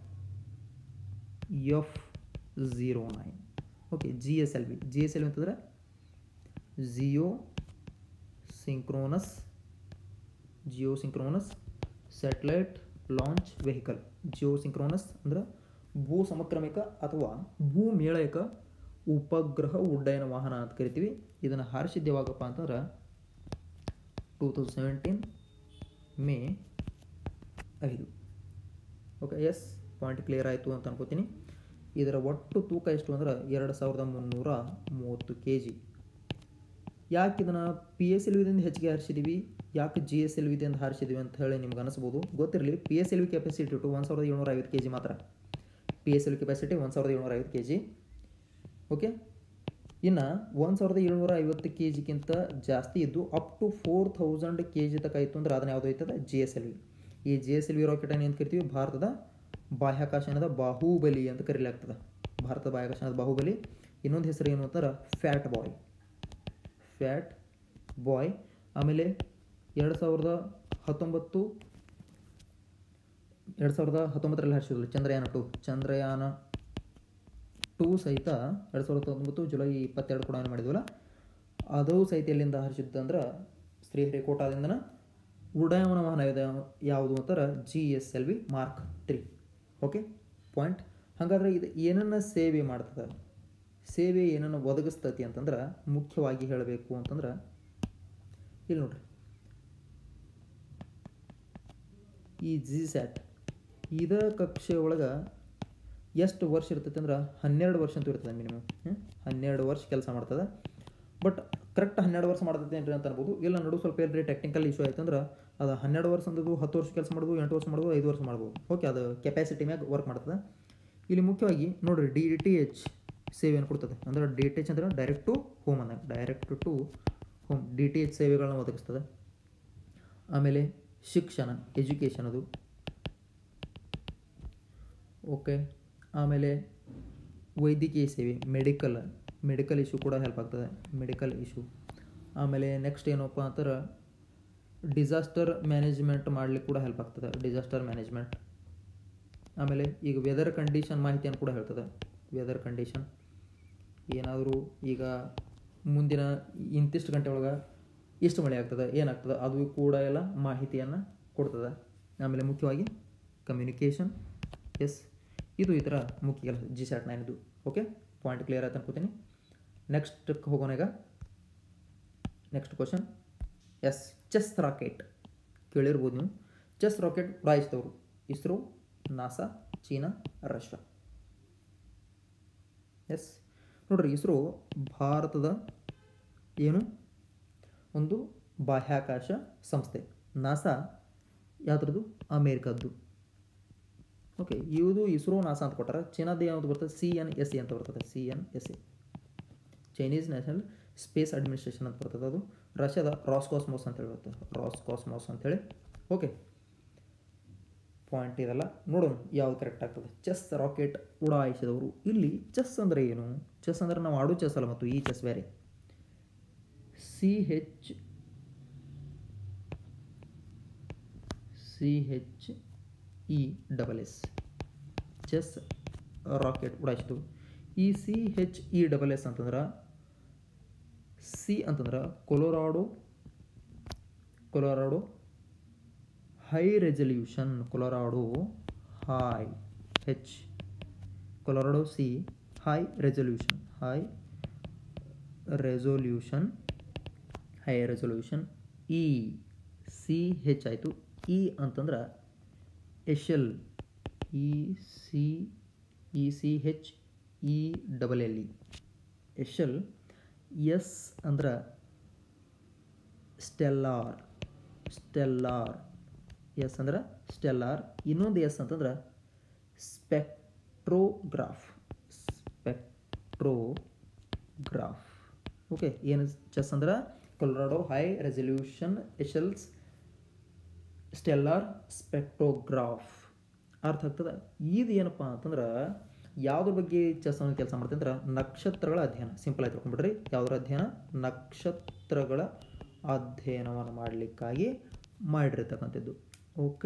F zero nine okay G S L V G S L V ಅಂತಂದ್ರೆ geosynchronous geosynchronous satellite launch vehicle geosynchronous ಅಂದ್ರೆ ಭೂ ಸಮಕ್ರಮಿಕ ಅಥವಾ ಭೂ ಮೇಳಯಕ ಉಪಗ್ರಹ ಉಡ್ಡಯನ ವಾಹನ ಅಂತ ಕರಿತೀವಿ ಇದನ್ನು ಹಾರಿಸಿದ್ದು ಯಾವಾಗಪ್ಪ ಅಂತಂದ್ರೆ ಟೂ ತೌಸಂಡ್ ಸೆವೆಂಟೀನ್ ಮೇ ಐದು ಓಕೆ ಎಸ್ ಪಾಯಿಂಟ್ ಕ್ಲಿಯರ್ ಆಯಿತು ಅಂತ ಅನ್ಕೋತೀನಿ ಇದರ ಒಟ್ಟು ತೂಕ ಎಷ್ಟು ಅಂದ್ರೆ ಎರಡು ಸಾವಿರದ ಮುನ್ನೂರ ಮೂವತ್ತು ಕೆ ಜಿ ಯಾಕೆ ಇದನ್ನು ಪಿ ಎಸ್ ಎಲ್ ವಿದಿಂದ ಹೆಚ್ಚಿಗೆ ಹಾರಿಸಿದ್ದೀವಿ ಯಾಕೆ ಜಿ ಎಸ್ ಎಲ್ ವಿದಿಂದ ಹಾರಿಸಿದ್ದೀವಿ ಅಂತ ಹೇಳಿ ನಿಮ್ಗೆ ಅನಿಸ್ಬೋದು ಗೊತ್ತಿರಲಿ P S L V capacity to ಒಂದು ಸಾವಿರದ ಏಳ್ನೂರ ಐವತ್ತು ಕೆ ಜಿ ಮಾತ್ರ ಪಿ ಎಸ್ ಎಲ್ ಕೆಪಾಸಿಟಿ ಒಂದು ಸಾವಿರದ ಏಳ್ನೂರ ಐವತ್ತು ಕೆ ಜಿ ಓಕೆ ಇನ್ನು ಒಂದು ಸಾವಿರದ ಏಳ್ನೂರ ಐವತ್ತು ಕೆ ಜಿಗಿಂತ ಜಾಸ್ತಿ ಇದ್ದು up to four thousand K G ತನಕ ಇತ್ತು ಅಂದ್ರೆ ಅದನ್ನ ಯಾವುದು ಐತದ ಜಿ ಎಸ್ ಎಲ್ ವಿ ಈ ಜಿ ಎಸ್ ಎಲ್ ವಿ ರಾಕೆಟನ್ನು ಏನು ಕರಿತೀವಿ ಭಾರತದ ಬಾಹ್ಯಾಕಾಶನದ ಬಾಹುಬಲಿ ಅಂತ ಕರೀಲಾಗ್ತದೆ ಭಾರತದ ಬಾಹ್ಯಾಕಾಶನದ ಬಾಹುಬಲಿ ಇನ್ನೊಂದು ಹೆಸರು ಏನು ಅಂತಾರೆ ಫ್ಯಾಟ್ ಬಾಯ್ ಫ್ಯಾಟ್ ಬಾಯ್ ಆಮೇಲೆ ಎರಡು ಸಾವಿರದ ಹತ್ತೊಂಬತ್ತು ಎರಡು ಸಾವಿರದ ಹತ್ತೊಂಬತ್ತರಲ್ಲಿ ಹರ್ಷಿದ್ರು ಚಂದ್ರಯಾನ ಟು ಚಂದ್ರಯಾನ ಟೂ ಸಹಿತ ಎರಡು ಸಾವಿರದ ಹತ್ತೊಂಬತ್ತು ಜುಲೈ ಇಪ್ಪತ್ತೆರಡು ಕೂಡ ಏನು ಮಾಡಿದ್ವಲ್ಲ ಅದು ಸಹಿತ ಎಲ್ಲಿಂದ ಹರಿಸಿದ್ದು ಶ್ರೀಹರಿಕೋಟಾದಿಂದನ ಉಡಾಯಮಾನ ವಾಹನ ಇದೆ ಯಾವುದು ಅಂತಾರೆ G S L V mark three okay point ಹಾಗಾದ್ರೆ ಇದು ಏನನ್ನ ಸೇವೆ ಮಾಡ್ತದೆ ಸೇವೆ ಏನನ್ನು ಒದಗಿಸ್ತತಿ ಅಂತಂದ್ರೆ ಮುಖ್ಯವಾಗಿ ಹೇಳಬೇಕು ಅಂತಂದ್ರೆ ಇಲ್ಲಿ ನೋಡ್ರಿ ಈ ಜಿ ಸ್ಯಾಟ್ ಇದ ಕಕ್ಷೆ ಒಳಗೆ ಎಷ್ಟು ವರ್ಷ ಇರ್ತೈತೆ ಅಂದ್ರೆ ಹನ್ನೆರಡು ವರ್ಷ ಅಂತೂ ಇರ್ತದೆ ಮಿನಿಮಮ್ ಹನ್ನೆರಡು ವರ್ಷ ಕೆಲಸ ಮಾಡ್ತದೆ ಬಟ್ ಕರೆಕ್ಟ್ ಹನ್ನೆರಡು ವರ್ಷ ಮಾಡ್ತೈತೆ ಏನ್ರಿ ಅಂತ ಅನ್ಬೋದು ಇಲ್ಲ ನಡು ಸ್ವಲ್ಪ ಏನ್ರಿ ಟೆಕ್ನಿಕಲ್ ಇಶ್ಯೂ ಆಯ್ತು ಅಂದ್ರೆ ಅದು ಹನ್ನೆರಡು ವರ್ಷ ಅಂದದ್ದು ಹತ್ತು ವರ್ಷ ಕೆಲಸ ಮಾಡ್ಬೋದು ಎಂಟು ವರ್ಷ ಮಾಡ್ಬೋದು ಐದು ವರ್ಷ ಮಾಡ್ಬೋದು ಓಕೆ ಅದು ಕೆಪಾಸಿಟಿ ಮ್ಯಾಗ ವರ್ಕ್ ಮಾಡ್ತದೆ ಇಲ್ಲಿ ಮುಖ್ಯವಾಗಿ ನೋಡಿರಿ ಡಿ ಟಿ ಎಚ್ ಸೇವೆಯನ್ನು ಕೊಡ್ತದೆ ಅಂದರೆ ಡಿ ಟಿ ಎಚ್ ಅಂದ್ರೆ ಡೈರೆಕ್ಟ್ ಟು ಹೋಮ್ ಅಂದಾಗ direct to home D T H ಸೇವೆಗಳನ್ನ ಒದಗಿಸ್ತದೆ ಆಮೇಲೆ ಶಿಕ್ಷಣ ಎಜುಕೇಷನ್ ಅದು ಓಕೆ ಆಮೇಲೆ ವೈದ್ಯಕೀಯ ಸೇವೆ ಮೆಡಿಕಲ್ ಮೆಡಿಕಲ್ ಇಶ್ಯೂ ಕೂಡ ಹೆಲ್ಪ್ ಆಗ್ತದೆ ಮೆಡಿಕಲ್ ಇಶ್ಯೂ ಆಮೇಲೆ ನೆಕ್ಸ್ಟ್ ಏನಪ್ಪ ಅಂತಾರೆ ಡಿಸಾಸ್ಟರ್ ಮ್ಯಾನೇಜ್ಮೆಂಟ್ ಮಾಡಲಿಕ್ಕೆ ಕೂಡ ಹೆಲ್ಪ್ ಆಗ್ತದೆ ಡಿಸಾಸ್ಟರ್ ಮ್ಯಾನೇಜ್ಮೆಂಟ್ ಆಮೇಲೆ ಈಗ ವೆದರ್ ಕಂಡೀಷನ್ ಮಾಹಿತಿಯನ್ನು ಕೂಡ ಹೇಳ್ತದೆ ವೆದರ್ ಕಂಡೀಷನ್ ಏನಾದರೂ ಈಗ ಮುಂದಿನ ಇಂತಿಷ್ಟು ಗಂಟೆ ಒಳಗೆ ಎಷ್ಟು ಮಳೆ ಆಗ್ತದೆ ಏನಾಗ್ತದೆ ಅದು ಕೂಡ ಎಲ್ಲ ಮಾಹಿತಿಯನ್ನು ಕೊಡ್ತದೆ ಆಮೇಲೆ ಮುಖ್ಯವಾಗಿ ಕಮ್ಯುನಿಕೇಷನ್ ಎಸ್ ಇದು ಈ ಥರ ಮುಖ್ಯ ಕೆಲಸ ಜಿ ಸ್ಯಾಟ್ ನೈನ್ದು ಓಕೆ ಪಾಯಿಂಟ್ ಕ್ಲಿಯರ್ ಆಯ್ತು ಅನ್ಕೋತೀನಿ ನೆಕ್ಸ್ಟ್ಗೆ ಹೋಗೋಣ ಈಗ next question yes CHESS rocket ಕೇಳಿರ್ಬೋದು ನೀವು ಚೆಸ್ ರಾಕೆಟ್ ಉಡಾಯಿಸಿದವರು ISRO NASA China Russia yes ನೋಡ್ರಿ ಇಸ್ರೋ ಭಾರತದ ಏನು ಒಂದು ಬಾಹ್ಯಾಕಾಶ ಸಂಸ್ಥೆ ನಾಸಾ ಯಾವುದ್ರದ್ದು ಅಮೇರಿಕದ್ದು ಓಕೆ ಇವುದು ಇಸ್ರೋ ನಾಸಾ ಅಂತ ಕೊಟ್ಟಾರ ಚೀನಾದ ಯಾವುದು ಬರ್ತದೆ ಸಿ ಎನ್ ಎಸ್ ಎ ಅಂತ ಬರ್ತದೆ C N S A Chinese national space administration ಅಂತ ಬರ್ತದೆ ಅದು ರಷ್ಯಾದ ರಾಸ್ಕಾಸ್ಮೋಸ್ ಅಂತ ಹೇಳಿ ಬರ್ತದೆ ರಾಸ್ಕಾಸ್ಮೋಸ್ ಅಂತೇಳಿ ಓಕೆ ಪಾಯಿಂಟ್ ಇದೆಲ್ಲ ನೋಡೋಣ ಯಾವ್ದು ಕರೆಕ್ಟ್ ಆಗ್ತದೆ ಚೆಸ್ ರಾಕೆಟ್ ಉಡಾಯಿಸಿದವರು ಇಲ್ಲಿ ಚೆಸ್ ಅಂದರೆ ಏನು ಚೆಸ್ ಅಂದರೆ ನಾವು ಆಡೋ ಚೆಸ್ ಅಲ್ಲ ಮತ್ತು ಈ ಚೆಸ್ ಬೇರೆ C H C H E double S CHESS rocket ಉಡಾಯಿಸಿತು ಈ C H E double S ಅಂತಂದ್ರೆ ಸಿ ಅಂತಂದ್ರೆ Colorado Colorado high resolution Colorado high H Colorado C high resolution high resolution high resolution E C H ಆಯಿತು E ಅಂತಂದ್ರೆ echelle E C E C H E double L E echelle S ಅಂದ್ರೆ stellar stellar S ಅಂದ್ರೆ stellar ಇನ್ನೊಂದು S ಅಂತಂದ್ರೆ spectrograph spectrograph okay ಏನು chess ಅಂದ್ರೆ Colorado high resolution echelles stellar spectrograph ಅರ್ಥ ಆಗ್ತದೆ ಇದು ಏನಪ್ಪ ಅಂತಂದ್ರೆ ಯಾವುದ್ರ ಬಗ್ಗೆ ಚೆಸ್ ಅನ್ನೋ ಕೆಲಸ ಮಾಡ್ತೀನಿ ಅಂದ್ರೆ ನಕ್ಷತ್ರಗಳ ಅಧ್ಯಯನ ಸಿಂಪಲ್ ಆಗಿ ತಿಳ್ಕೊಂಡ್ಬಿಡ್ರಿ ಯಾವುದ್ರ ಅಧ್ಯಯನ ನಕ್ಷತ್ರಗಳ ಅಧ್ಯಯನವನ್ನು ಮಾಡಲಿಕ್ಕಾಗಿ ಮಾಡಿರ್ತಕ್ಕಂಥದ್ದು ಓಕೆ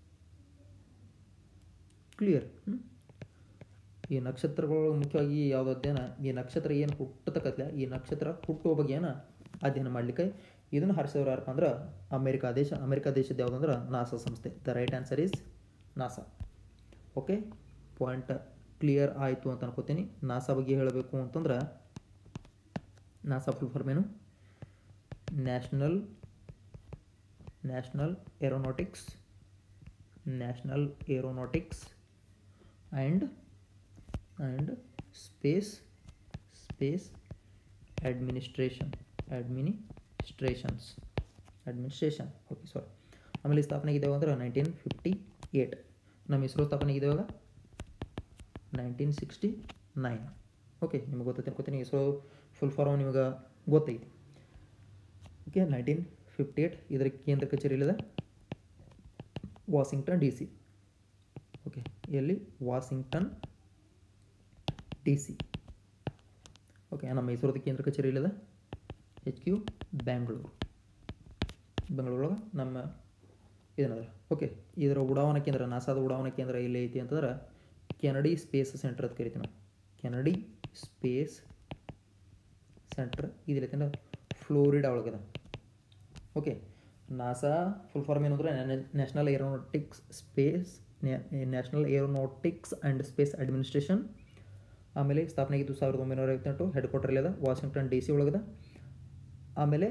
ಕ್ಲಿಯರ್ ಈ ನಕ್ಷತ್ರಗಳು ಮುಖ್ಯವಾಗಿ ಯಾವುದು ಅಧ್ಯಯನ ಈ ನಕ್ಷತ್ರ ಏನು ಹುಟ್ಟತಕ್ಕತ್ಲೆ ಈ ನಕ್ಷತ್ರ ಹುಟ್ಟುವ ಬಗ್ಗೆನ ಅಧ್ಯಯನ ಮಾಡಲಿಕ್ಕೆ ಇದನ್ನು ಹರಿಸಿದವ್ರು ಯಾರಪ್ಪ ಅಂದ್ರೆ ಅಮೇರಿಕಾ ದೇಶ ಅಮೇರಿಕಾ ದೇಶದ ಯಾವುದಂದ್ರೆ ನಾಸಾ ಸಂಸ್ಥೆ the right answer is NASA okay point clear ಆಯಿತು ಅಂತ ಅನ್ಕೋತೀನಿ ನಾಸಾ ಬಗ್ಗೆ ಹೇಳಬೇಕು ಅಂತಂದ್ರೆ ನಾಸಾ ಫುಲ್ ಫಾರ್ಮ್ ಏನು national national aeronautics national aeronautics and and space space administration administrations administration okay sorry ಆಮೇಲೆ ಈ ಸ್ಥಾಪನೆ ಆಗಿದ್ದಾವೆ ಅಂದ್ರೆ ನೈನ್ಟೀನ್ ಫಿಫ್ಟಿ ಏಯ್ಟ್ ನಮ್ಮ ಇಸ್ರೋ ಸ್ಥಾಪನೆ ಆಗಿದ್ದಾವಾಗ ನೈನ್ಟೀನ್ ಸಿಕ್ಸ್ಟಿ ನೈನ್ ಓಕೆ ನಿಮಗೆ ಗೊತ್ತೈತೆ ಅನ್ಕೋತೀನಿ ಇಸ್ರೋ ಫುಲ್ ಫಾರ್ಮ್ ನಿಮಗೆ ಗೊತ್ತೈತಿ ಓಕೆ ನೈನ್ಟೀನ್ ಫಿಫ್ಟಿ ಏಯ್ಟ್ ಇದರ ಕೇಂದ್ರ ಕಚೇರಿ ಇಲ್ಲದ ವಾಷಿಂಗ್ಟನ್ ಡಿ ಸಿ ಓಕೆ ಎಲ್ಲಿ ವಾಷಿಂಗ್ಟನ್ ಡಿ ಸಿ ಓಕೆ ನಮ್ಮ ಮೈಸೂರದ ಕೇಂದ್ರ ಕಚೇರಿ ಇಲ್ಲದ ಎಚ್ ಕ್ಯೂ ಬ್ಯಾಂಗ್ಳೂರು ಬೆಂಗಳೂರೊಳಗೆ ನಮ್ಮ ಇದನ್ನದ ಓಕೆ ಇದರ ಉಡಾವಣಾ ಕೇಂದ್ರ ನಾಸಾದ ಉಡಾವಣಾ ಕೇಂದ್ರ ಎಲ್ಲಿ ಐತಿ ಅಂತಂದ್ರೆ ಕೆನಡಿ ಸ್ಪೇಸ್ ಸೆಂಟರ್ ಅಂತ ಕರಿತೀವಿ ನಾವು ಕೆನಡಿ ಸ್ಪೇಸ್ ಸೆಂಟರ್ ಇದಿಲ್ಲ ಅಂದ್ರೆ ಫ್ಲೋರಿಡಾ ಒಳಗದ ಓಕೆ ನಾಸಾ ಫುಲ್ ಫಾರ್ಮ್ ಏನು ಅಂದರೆ national aeronautics space national aeronautics and space administration ಆಮೇಲೆ ಸ್ಥಾಪನೆ ಆಗಿದ್ದು ಸಾವಿರದ ಒಂಬೈನೂರ ಐವತ್ತೆಂಟು ಹೆಡ್ ಕ್ವಾರ್ಟರ್ ಅದ ವಾಷಿಂಗ್ಟನ್ ಡಿ ಸಿ ಒಳಗದ ಆಮೇಲೆ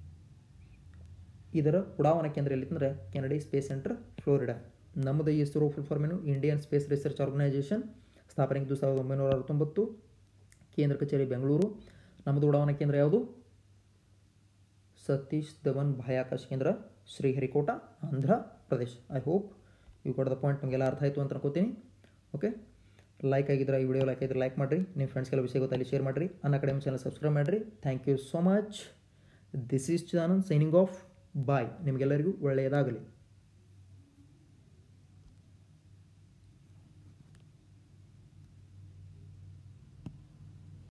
ಇದರ ಉಡಾವಣಾ ಕೇಂದ್ರ ಎಲ್ಲಿತ್ತಂದ್ರೆ ಕೆನಡಿ ಸ್ಪೇಸ್ ಸೆಂಟರ್ ಫ್ಲೋರಿಡಾ ನಮ್ಮದು ಇಸ್ರೋ ಫುಲ್ ಫಾರ್ಮ್ ಏನು ಇಂಡಿಯನ್ ಸ್ಪೇಸ್ ರಿಸರ್ಚ್ ಆರ್ಗನೈಸೇಷನ್ ಸ್ಥಾಪನೆ ಆಗಿದ್ದು ಸಾವಿರದ ಒಂಬೈನೂರ ಅರವತ್ತೊಂಬತ್ತು ಕೇಂದ್ರ ಕಚೇರಿ ಬೆಂಗಳೂರು ನಮ್ಮದು ಉಡಾವಣಾ ಕೇಂದ್ರ ಯಾವುದು ಸತೀಶ್ ಧವನ್ ಬಾಹ್ಯಾಕಾಶ ಕೇಂದ್ರ ಶ್ರೀಹರಿಕೋಟ ಆಂಧ್ರ ಪ್ರದೇಶ್ ಐ ಹೋಪ್ ಇವು ಕೊಡದ ಪಾಯಿಂಟ್ ನಮಗೆಲ್ಲ ಅರ್ಥ ಆಯಿತು ಅಂತ ಅನ್ಕೋತೀನಿ ಓಕೆ ಲೈಕ್ ಆಗಿದ್ರೆ ಈ ವಿಡಿಯೋ ಲೈಕ್ ಆಗಿದ್ರೆ ಲೈಕ್ ಮಾಡಿರಿ ನಿಮ್ಮ ಫ್ರೆಂಡ್ಸ್ಗೆಲ್ಲ ವಿಷಯ ಗೊತ್ತಲ್ಲಿ ಶೇರ್ ಮಾಡಿರಿ ಅನ್ನ ಅಕಾಡೆಮಿ ಚಾನಲ್ ಸಬ್ಸ್ಕ್ರೈಬ್ ಮಾಡಿರಿ thank you so much this is channel signing off bye ನಿಮಗೆಲ್ಲರಿಗೂ ಒಳ್ಳೆಯದಾಗಲಿ